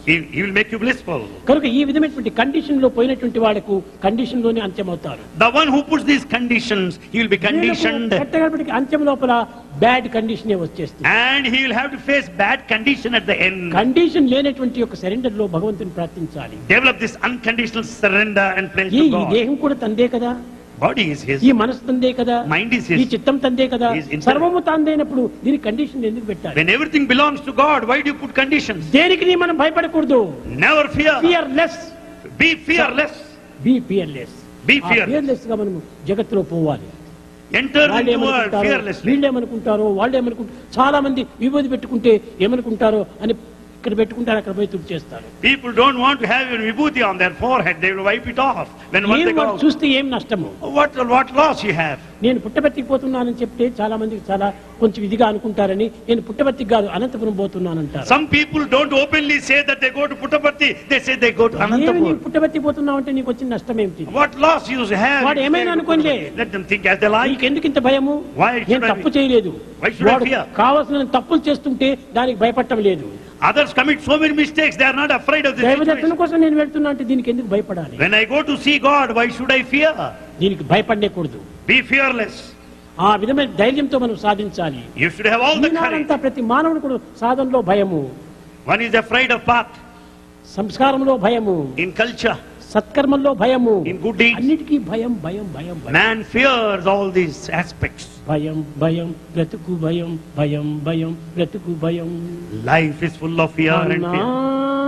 He, he will make you blissful. కనుక ఈ విధమైనటువంటి కండిషన్ లో పోయినటువంటి వాళ్ళకు కండిషన్ లోనే అంత్యమవుతారు The one who puts these conditions, he will be conditioned కట్టగడపటికి అంత్యం లోపల బ్యాడ్ కండిషన్ వచ్చేస్తుంది and he will have to face bad condition at the end. Condition లేనటువంటి యొక్క సరెండర్ లో భగవంతుని ప్రార్థించాలి Develop this unconditional surrender and praise ఈ to ఈ God. దేహం కూడా తందే కదా Body is his, ఈ మనసు తందే కదా mind is ఈ his. చిత్తం తందే కదా Is internal. సర్వము తందైనప్పుడు దీని కండిషన్ ఎందుకు పెట్టాలి When everything belongs to God, why do you put conditions? దేనికి నీ మనం భయపడకూడదు Never fear. Fearless Be fearless. Be fearless Be fearless. Fearless గా మనం జగత్తులో పోవాలి Enter వాళ్ళు into the world ఏమనుకుంటారో fearlessly. వీళ్ళు ఏమనుకుంటారో వాళ్ళు ఏమనుకుంటారు చాలా మంది విభూతి పెట్టుకుంటే ఏమనుకుంటారో అని ఇక్కడ పెట్టుకుంటారు అక్కడ పోయి తుడి చేస్తారు People don't want to have a vibhuti on their forehead. They will wipe it off when once ఏం they వాళ్ళు go. చూస్తే ఏం నష్టము What, what loss you have? నేను పుట్టబర్తికి పోతున్నానని చెప్తే చాలా మందికి చాలా కొంచెం ఇదిగా అనుకుంటారని నేను పుట్టబర్తికి కాదు Anantapuram పోతున్నానంటారు Some people don't openly say that they go to Puttaparthi. They say they go to ఏమి నీకు Anantapur. పుట్టబర్తి పోతున్నావు అంటే నీకు వచ్చిన నష్టం ఏమిటి What loss you have? వాడు if ఏమైనా they go to అనుకోనిలే. Puttaparthi? Let them think as they like. నీకు ఎందుకు ఇంత భయము Why should నేను I తప్పు be- చేయలేదు Why should I వాడు fear? కావాల్సిన తప్పులు చేస్తుంటే దానికి భయపడటం లేదు Others commit so many mistakes. They are not afraid of the దైవ situation. దర్శనం కోసం నేను వెళ్తున్నా అంటే దీనికి ఎందుకు భయపడాలి When I go to see God, why should I fear? దీనికి భయపడకూడదు Be fearless. ఆ విధమైన ధైర్యంతో మనం సాధించాలి You should have all the courage. ఈనాడంతా ప్రతి మానవుడు కూడా సాధనలో భయము One is afraid of path, సంస్కారంలో భయము in culture. సత్కర్మల్లో భయము In good deeds. అన్నిటికీ భయం భయం భయం భయం Man fears all these aspects. భయం భయం బ్రతుకు భయం భయం భయం బ్రతుకు భయం Life is full of fear and అన్నా, fear.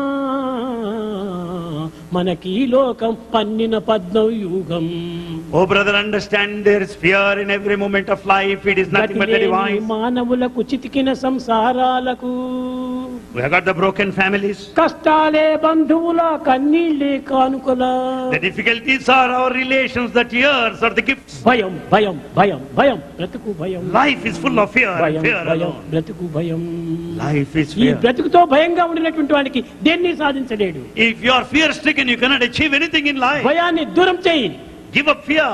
మనకి ఈ లోకం పన్నిన పద్మం యుగం Oh, brother, understand there is fear in every moment of life. It is nothing but the గతిలేని divine. మానవులకు చితికిన సంసారాలకు We have got the broken families. కష్టాలే బంధువుల కన్నీళ్ళే కానుకల The difficulties are our relations, the tears are the gifts. భయం భయం భయం భయం బ్రతుకు భయం Life is full of fear and భయం fear భయం alone. బ్రతుకు భయం Life is ఈ fear. బ్రతుకుతో భయంగా ఉండినటువంటి వాడికి దేన్ని సాధించలేడు If you are fear stricken, you cannot achieve anything in life. భయాన్ని దూరం చేయి Give up fear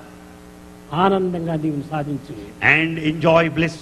ఆనందంగా నీవు సాధించు and enjoy bliss.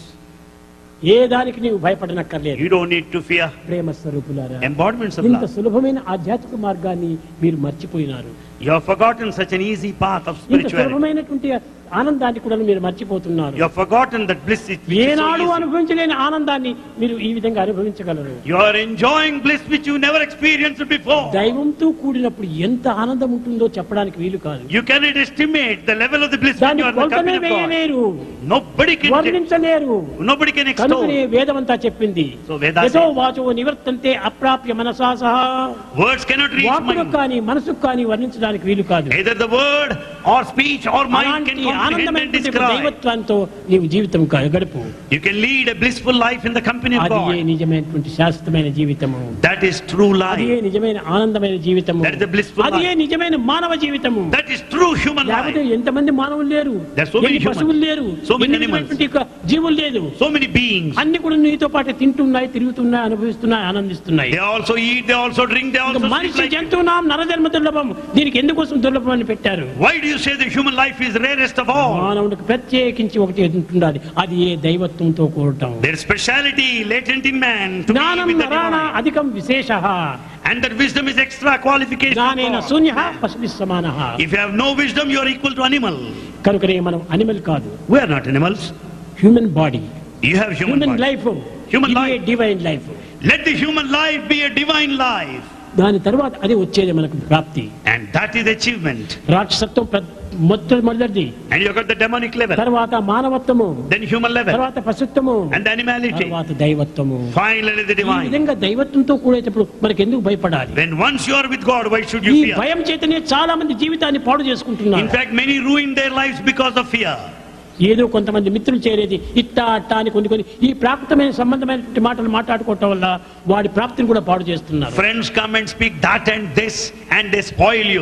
ఏ దానికి నీవు భయపడనక్కర్లేదు You don't need to fear. ప్రేమ స్వరూపులారా Embodiments of ఇంత love. సులభమైన ఆధ్యాత్మిక మార్గాన్ని మీరు మర్చిపోయినారు You have forgotten such an easy path of ఇంత spirituality. సులభమైనటువంటి ఆనందాన్ని కూడా మీరు మర్చిపోతున్నారు You have forgotten that bliss is which is so ఏనాడు easy. అనుభవించలేని ఆనందాన్ని మీరు ఈ విధంగా అనుభవించగలరు You are enjoying bliss which you never experienced before. దైవంతో కూడినప్పుడు ఎంత ఆనందం ఉంటుందో చెప్పడానికి వీలు కాదు You cannot estimate the level of the bliss when దాన్ని you are in the కొలతనే company of God. వేయలేరు Nobody can వర్ణించలేరు nobody can కనుకనే extol. వేదమంతా చెప్పింది So Vedas యథో says- వాచో నివర్తంతే అప్రాప్య మనసా సహా Words cannot reach వాకులకు mind. కానీ మనసుకు కానీ వర్ణించడానికి వీలు కాదు Either the word or speech or mind అలాంటి can comprehend and ఆనందమైనటువంటి describe. దైవత్వంతో నీవు జీవితం క- గడుపు You can lead a blissful life in the company of అది ఏ God. నిజమైనటువంటి శాశ్వతమైన జీవితము That is true అది ఏ life. నిజమైన ఆనందమైన జీవితము That is the blissful అది ఏ life. నిజమైన మానవ జీవితము That is true human లేకపోతే life. ఎంతమంది మానవులు లేరు There are so many ఎన్ని humans. పశువులు లేరు So many ఎన్ని animals. విధమైనటువంటి యొక్క జీవులు లేదు So many beings. అన్ని కూడా నీతో పాటు తింటున్నాయి తిరుగుతున్నాయి అనుభవిస్తున్నాయి ఆనందిస్తున్నాయి They also eat, they also drink, they ఇంకా also sleep మనిషి like జంతువునాం నరజన్మ దుర్లభం దీనికి ఎందుకోసం దుర్లభం అని పెట్టారు Why do you say the human life is rarest of all? మానవుడికి ప్రత్యేకించి ఒకటి ఉంటుండాలి అది ఏ దైవత్వంతో కూడటం There is speciality latent in man to be జ్ఞానం with the నరాణ divine. అధికం విశేష And that wisdom is extra qualification. of జ్ఞానేన God. శూన్య పశుభి సమాన If you have no wisdom, you are equal to animal. కనుకనే మనం అనిమల్ కాదు We are not animals. Human body You have human human body. Life Human life. Divine life Let the human life be a divine life. దాని తర్వాత అది వచ్చేది మనకు ప్రాప్తి And that is achievement. రాక్షసత్వం ప్ర- మొత్తం మొదటిది And you got the demonic level. తర్వాత మానవత్వము Then human level. తర్వాత పశుత్వము And the animality. తర్వాత దైవత్వము Finally the ఈ divine. విధంగా దైవత్వంతో కూడేటప్పుడు మనకి ఎందుకు భయపడాలి When once you are with God, why should ఈ you fear? భయం చేతనే చాలా మంది జీవితాన్ని పాడు In చేసుకుంటున్నారు fact, many ruin their lives because of fear. ఏదో కొంతమంది మిత్రులు చేరేది ఇట్టా అట్టా అని కొన్ని కొన్ని ఈ ప్రాప్తమైన సంబంధమైనటువంటి మాటలు మాట్లాడుకోవటం వల్ల వాడి ప్రాప్తిని కూడా పాడు చేస్తున్నారు Friends come and speak that and this and they spoil you.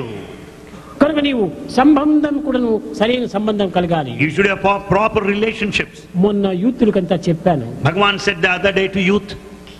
కనుక నీవు సంబంధం కూడా నువ్వు సరైన సంబంధం కలగాలి You should have pro- proper relationships. మొన్న యూత్లకంతా చెప్పాను Bhagavan said the other day to youth,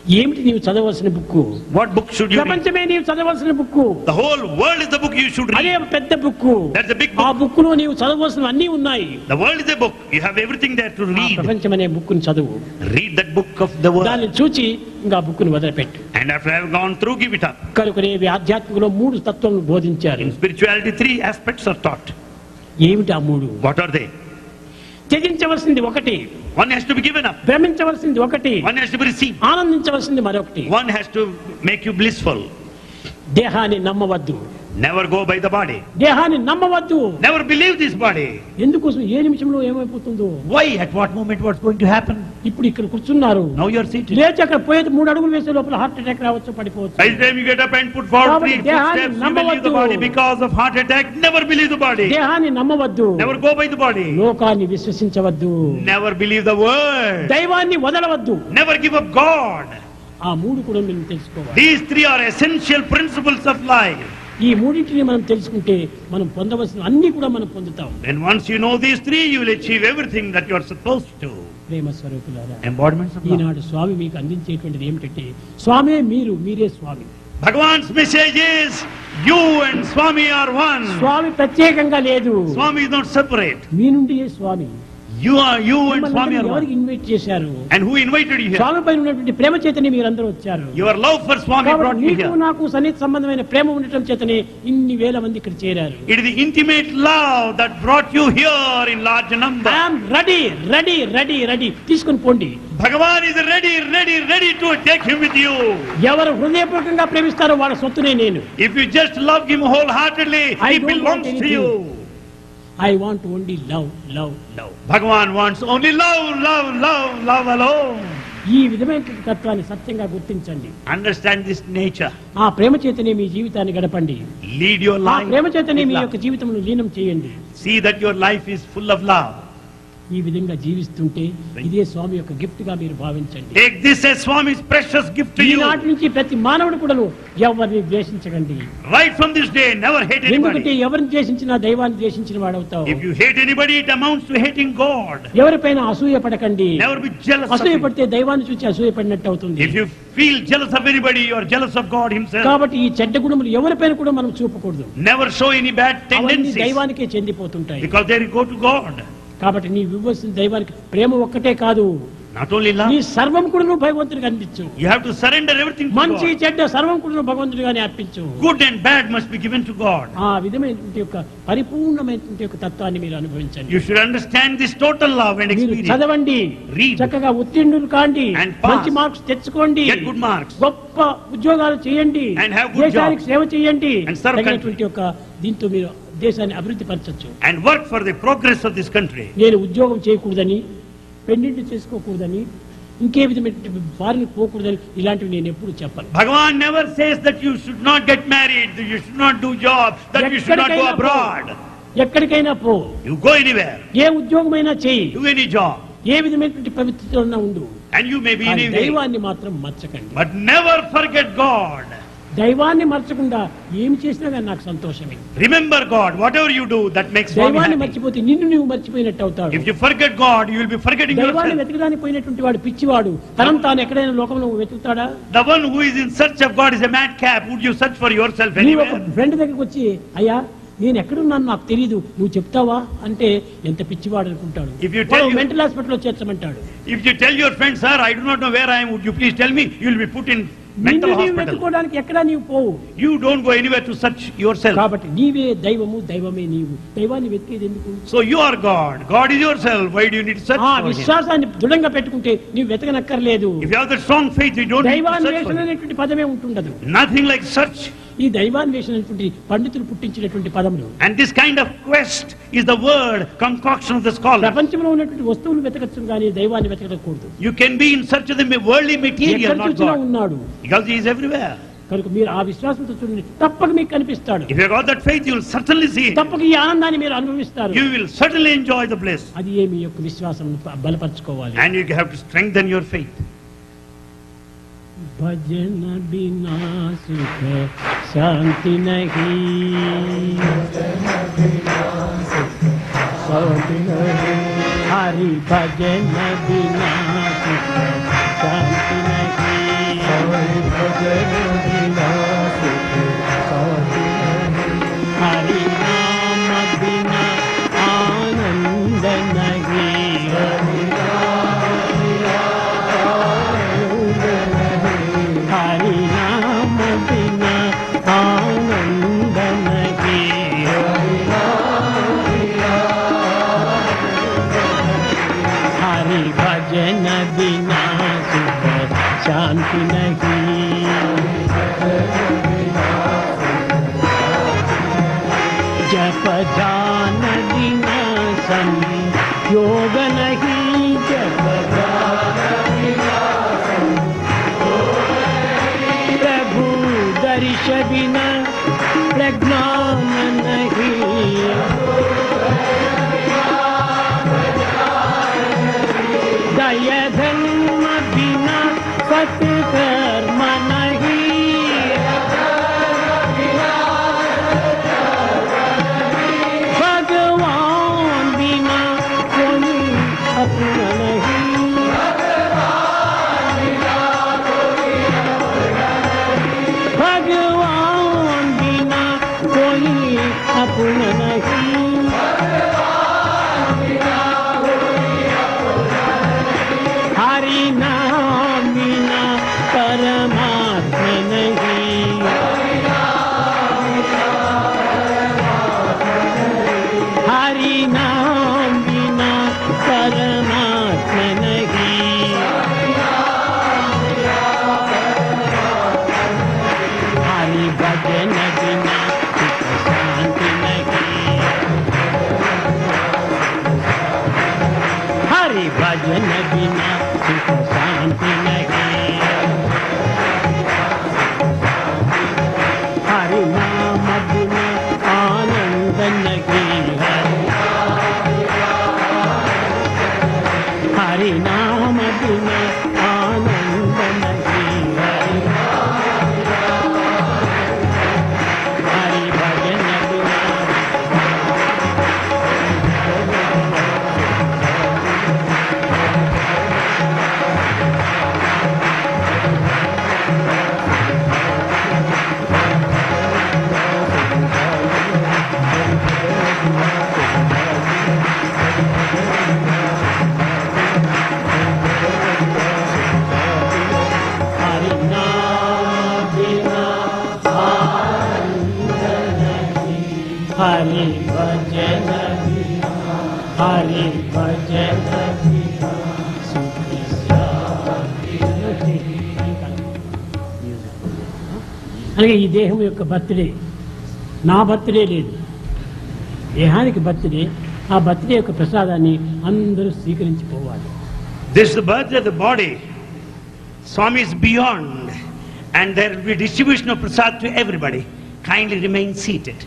ఏమిటి నీవు చదవలసిన book What book should you read? ప్రపంచమే నీవు చదవలసిన book The whole world is the book you should అదే read. పెద్ద book That's a big book. ఆ బుక్ లో నీవు చదవలసినవి అన్నీ ఉన్నాయి The world is a book. You have everything there to ఆ read. ప్రపంచం అనే బుక్కుని చదువు Read that book of the world. దాన్ని చూచి ఇంకా ఆ బుక్కుని వదిలిపెట్టు And after I have gone through, give it up. కనుకనే ఇవి ఆధ్యాత్మికలో మూడు తత్వాలను బోధించారు In spirituality, three aspects are taught. ఏమిటి ఆ మూడు What are they? త్యజించవలసింది ఒకటి One has to be given up. భ్రమించవలసింది ఒకటి One has to be received. ఆనందించవలసింది మరొకటి One has to make you blissful. దేహాన్ని నమ్మవద్దు Never go by the body. దేహాన్ని నమ్మవద్దు Never believe this body. ఎందుకోసం ఏ నిమిషంలో ఏమైపోతుందో Why? At what moment what's going to happen? ఇప్పుడు ఇక్కడ కూర్చున్నారు Now you're seated. లేచి అక్కడ పోయేది మూడు అడుగులు వేసే లోపల హార్ట్ అటాక్ రావచ్చు పడిపోవచ్చు By the time you get up and put forward three కాబట్టి దేహాన్ని footsteps, you will leave the నమ్మవద్దు. body because of heart attack. Never believe the body. దేహాన్ని నమ్మవద్దు Never go by the body. లోకాన్ని విశ్వసించవద్దు Never believe the word. దైవాన్ని వదలవద్దు Never give up God. ఆ మూడు కూడా మేము తెలుసుకోవాలి These three are essential principles of life. ఈ మూడింటిని మనం తెలుసుకుంటే మనం పొందవలసిన అన్ని కూడా మనం పొందుతాం And once you know these three, you will achieve everything that you are supposed to. ప్రేమ స్వరూపులారా Embodiments of love. ఈనాడు స్వామి మీకు అందించేటువంటిది ఏమిటంటే స్వామే మీరు మీరే స్వామి Bhagavan's message is, you and Swami are one. స్వామి ప్రత్యేకంగా లేదు Swami is not separate. Me నుండియే Swamy You are you and మిమ్మల్ని Swami are అందరినీ ఎవరికి one. ఇన్వైట్ చేశారు And who invited you here? స్వామి పైన ఉన్నటువంటి ప్రేమ చేతనే మీరందరూ వచ్చారు Your love for Swami కాబట్టి brought you నీకు here. నాకు సన్నిహిత సంబంధమైన ప్రేమ ఉండటం చేతనే ఇన్ని వేల మంది ఇక్కడ చేరారు It is the intimate love that brought you here in large number. I'm ready ready ready ready తీసుకుని పోండి Bhagavan is ready, ready, ready to take him with you. ఎవరు హృదయపూర్వకంగా ప్రేమిస్తారో వాళ్ళ సొత్తునే నేను If you just love him wholeheartedly, I he don't belongs want to you. I want only love love love Bhagavan wants only love, love, love, love alone. ఈ విధమైన తత్వాన్ని సత్యంగా గుర్తించండి Understand this nature. ఆ ప్రేమ చేతనే మీ జీవితాన్ని గడపండి Lead your ఆ life. ప్రేమ చేతనే with మీ love. యొక్క జీవితంలో లీనం చేయండి See that your life is full of love. ఈ విధంగా జీవిస్తుంటే ఇదే స్వామి యొక్క గిఫ్ట్ గా మీరు భావించండి Take this as Swami's precious gift to you. ఈనాటి నుంచి ప్రతి మానవుడు కూడా ఎవరిని ద్వేషించకండి Right from this day, never hate ఎందుకంటే anybody. ఎవరిని ద్వేషించినా దైవాన్ని ద్వేషించిన వాడవుతావు If you hate anybody, it amounts to hating God. ఎవరిపైన అసూయ పడకండి Never be jealous of అసూయ him. పడితే దైవాన్ని చూసి అసూయ పడినట్టు అవుతుంది If you feel jealous of anybody, you are jealous of God Himself. కాబట్టి ఈ చెడ్డ గుణములు ఎవరిపైన కూడా మనం చూపకూడదు Never show any bad అవన్నీ tendencies దైవానికే చెందిపోతుంటాయి because they go to God. కాబట్టి నీ ఇవ్వాల్సిన దైవానికి ప్రేమ ఒక్కటే కాదు Not only నీ love, సర్వం కూడా నువ్వు భగవంతుడికి అందించు you have to surrender everything to మంచి God. చెడ్డ సర్వం కూడా నువ్వు భగవంతుడిగానే అర్పించు Good and bad must be given to God. ఆ విధమైనటువంటి యొక్క పరిపూర్ణమైనటువంటి యొక్క తత్వాన్ని మీరు అనుభవించండి You should understand this total love and మీరు experience. చదవండి Read. చక్కగా ఉత్తీర్ణులు కాండి And pass. మంచి మార్క్స్ తెచ్చుకోండి Get good marks. గొప్ప ఉద్యోగాలు చేయండి And have good దేశానికి jobs. సేవ చేయండి And serve తగినటువంటి యొక్క దీంతో మీరు దేశాన్ని అభివృద్ధి పరచచ్చు And work for the progress of this country. నేను ఉద్యోగం చేయకూడదని పెళ్లిళ్ళు చేసుకోకూడదని ఇంకే విధమైన వారిని పోకూడదని ఇలాంటివి నేను ఎప్పుడు చెప్పను Bhagavan never says that you should not get married, that you should not do job, that you should not go ఎక్కడికైనా పో. abroad. ఎక్కడికైనా పో You go anywhere, ఏ ఉద్యోగమైనా చేయి do any job, ఏ విధమైనటువంటి పవిత్రత ఉండు and you may be కానీ anywhere. దైవాన్ని మాత్రం మర్చకండి But never forget God. దైవాన్ని మర్చకుండా ఏమి చేసినా కానీ నాకు సంతోషమే Remember God. Whatever you do, that makes Swami దైవాన్ని happy. మర్చిపోతే నిన్ను నువ్వు మర్చిపోయినట్టు అవుతాడు If you forget God, you will be forgetting దైవాన్ని yourself. వెతకడానికి పోయినటువంటి వాడు పిచ్చివాడు తనం తాను ఎక్కడైనా లోకంలో వెతుకుతాడా The one who is in search of God is a madcap. Would you search for yourself నీ ఒక anywhere? ఫ్రెండ్ దగ్గరికి వచ్చి అయ్యా నేను ఎక్కడున్నాను నాకు తెలియదు నువ్వు చెప్తావా అంటే ఎంత పిచ్చివాడు అనుకుంటాడు If you tell you- mental హాస్పిటల్లో చేర్చమంటాడు If you tell your friend, sir, I do not know where I am, would you please tell me? You will be put in నిన్ను mental నీవు hospital. వెతుక్కోవడానికి ఎక్కడా నీవు పోవు You don't go anywhere to search yourself. కాబట్టి నీవే దైవము దైవమే నీవు దైవాన్ని వెతికేది ఎందుకు So you are God. God is yourself. Why do you need to search ఆ for Him? విశ్వాసాన్ని దృఢంగా పెట్టుకుంటే నీవు వెతకనక్కర్లేదు If you have that strong faith, you don't need to దైవాన్వేషణ search for Him. అనేటువంటి పదమే ఉంటుండదు Nothing like search. ఈ దైవాన్వేషణ అనేటువంటి పండితులు పుట్టించినటువంటి పదములు And this kind of quest is the word concoction of the scholar. ప్రపంచంలో ఉన్నటువంటి వస్తువులు వెతకచ్చు కానీ దైవాన్ని వెతకకూడదు You can be in search of the worldly material, ఎక్కడ not చూసినా God. ఉన్నాడు Because He is everywhere. కనుక మీరు ఆ విశ్వాసంతో చూడండి తప్పక మీకు కనిపిస్తాడు If you have got that faith, you will certainly see Him. తప్పక ఈ ఆనందాన్ని మీరు అనుభవిస్తారు You will certainly enjoy the bliss. అది ఏ మీ యొక్క విశ్వాసం బలపరచుకోవాలి And you have to strengthen your faith. భజన బినా సుఖ శాంతి నహీ శాంతి నహీ హరి భజన బినా సుఖ శాంతి నహీ जप जान बिना संयोग नहीं जप प्रभु दर्श बिना प्रज्ञान नहीं दय धर्म बिना सत्कर्म नहीं भगवान बिना कोई अपना नहीं भगवान बिना कोई अपना नहीं हरि नाम बिना परमात्मा नहीं हरि नाम बिना परमात्मा नहीं हरि भजन बिना सुख शांति नहीं हरि भजन बिना सुख शांति नहीं हरि नाम बिना आनंद नहीं हरि नाम बिना आनंद नहीं हरि भजन बिना हरि नाम बिना आनंद नहीं हरि भजन बिना हरि भजन बिना सुख शांति नहीं. అలాగే ఈ దేహం యొక్క బర్త్డే నా బర్త్డే లేదు దేహానికి బర్త్డే ఆ బర్త్డే యొక్క ప్రసాదాన్ని అందరూ స్వీకరించిపోవాలి This is the birthday of the body. Swami is beyond. And there will be distribution of prasad to everybody. Kindly remain seated.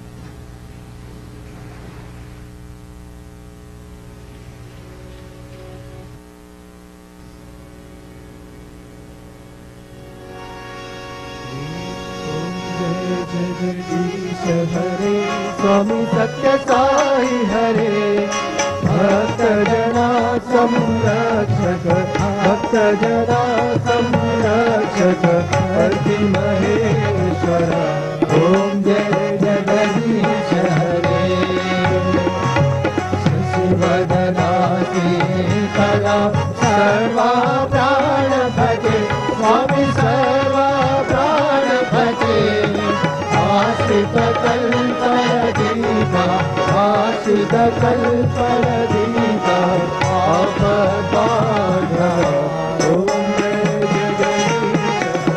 Jagdish हरे स्वामी सत्य साई हरे भक्त जना संरक्षक भक्त जना संरक्षक हरि महेश्वर ओम जय जगदीश हरे शशिवदनासी कला सर्वा प्राण भजे स्वामी सर्वा प्राण भजे आश्रित कल्पदीपा आश्रित कल्पदीपा आपदाघ्रा ॐ जय जगदीश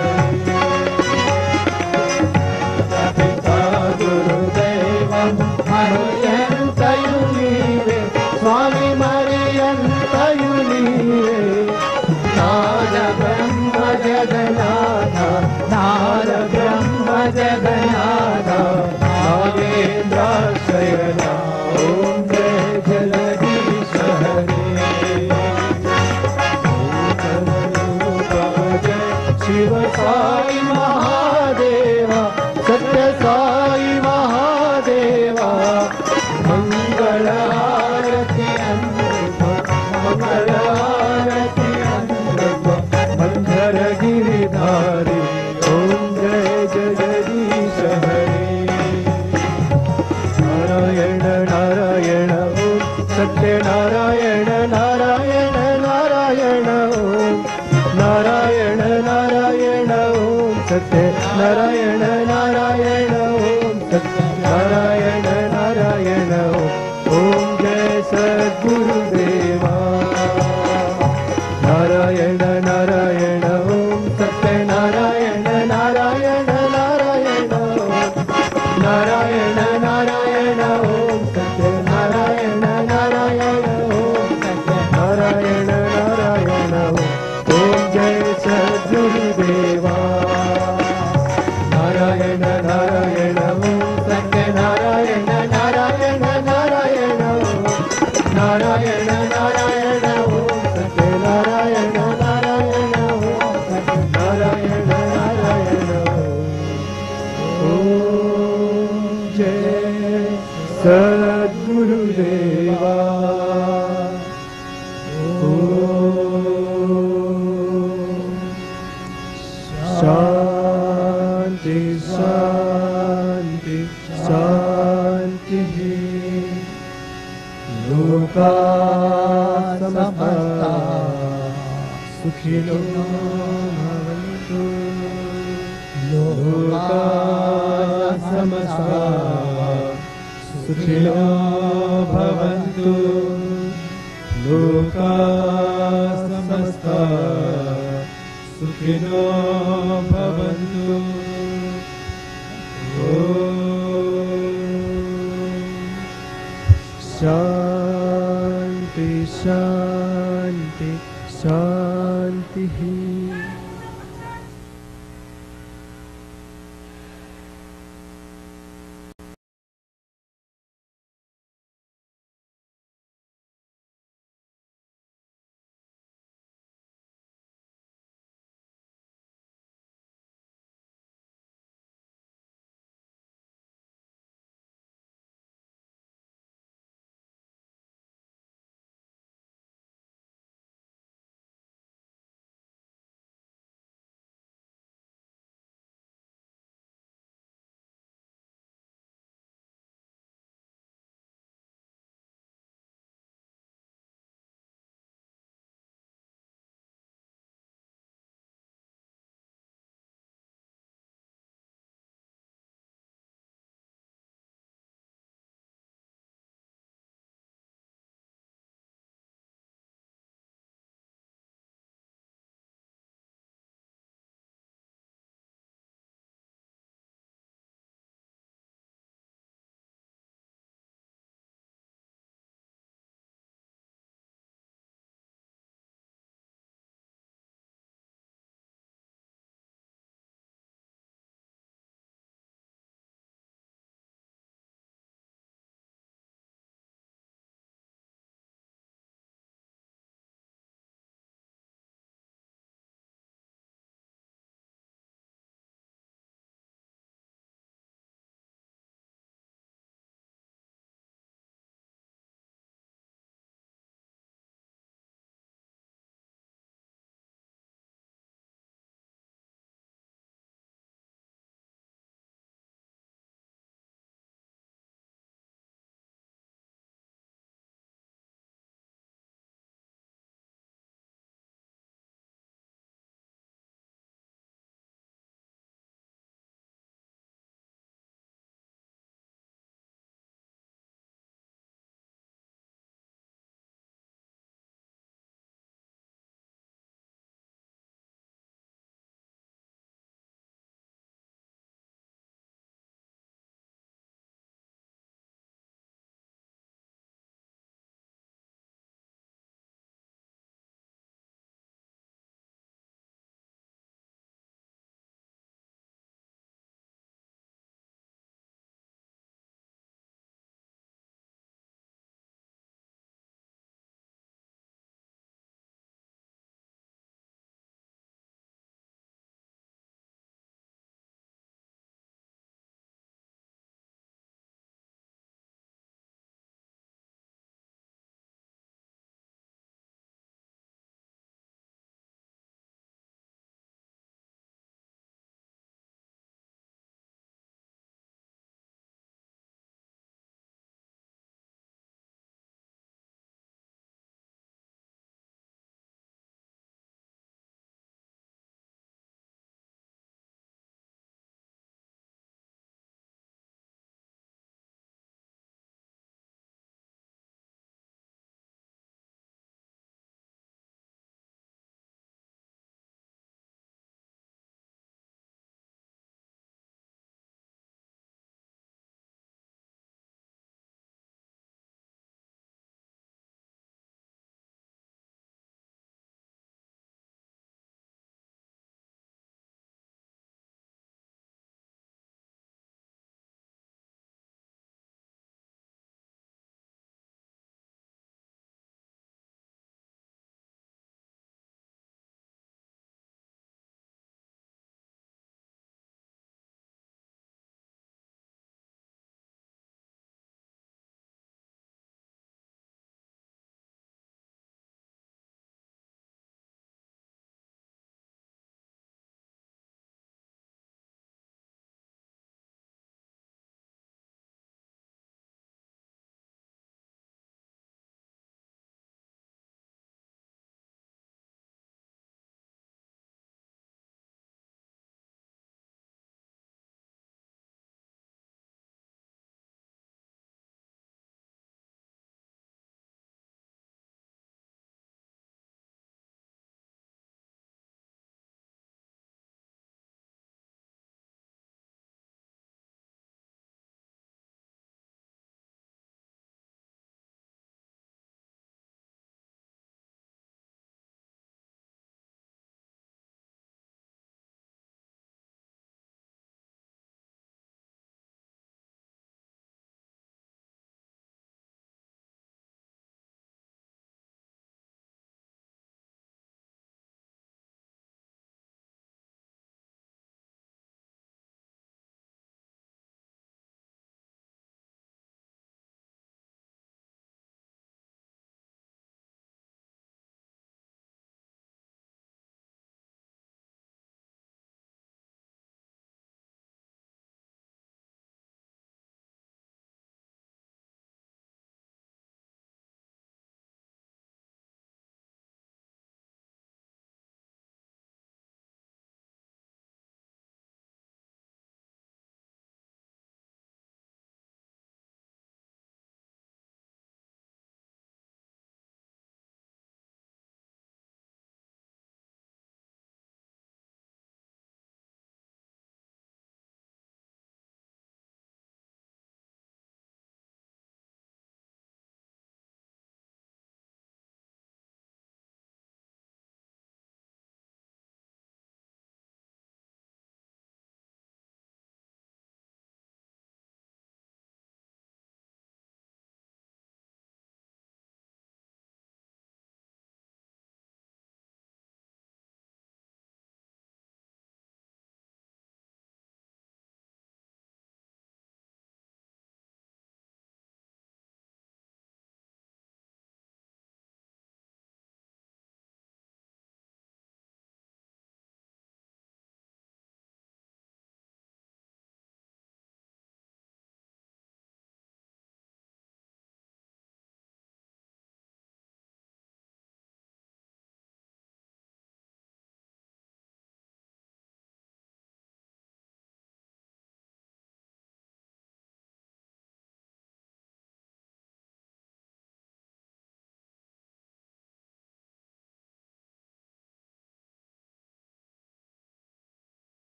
हरे पिता गुरुदेवं मरियन्तयुनीवे स्वामी मरियन्तयुनीवे नाद ब्रह्म जगन्नाथ नाद ब्रह्म जगन्नाथ नागेन्द्राशयना ॐ जय जगदीश हरे शिव साई महादेवा सत्य साई महादेवा मंगल आरती अमृत मंगल आरती अमृत मंधर गिरिधारी ओम जय जगदीश हरे नारायण नारायण ओम सत्य नारायण नारायण नारायण ओम नारायण नारायण ओम सत्य नारायण नारायण ओम सत्य नारायण नारायण ओम ओम जय सद्गुरुदेवा नारायण नारायण ओम सत्य नारायण नारायण नारायण ओम नारायण नारायण जय सद्गुरुदेवा शान्ति शान्ति शान्तिः लोका समस्ता सुखिनो भवन्तु लोका समस्ता सुखिनो भवन्तु लोका समस्ता सुखिनो भवन्तु शान्ति शान्ति शान्तिः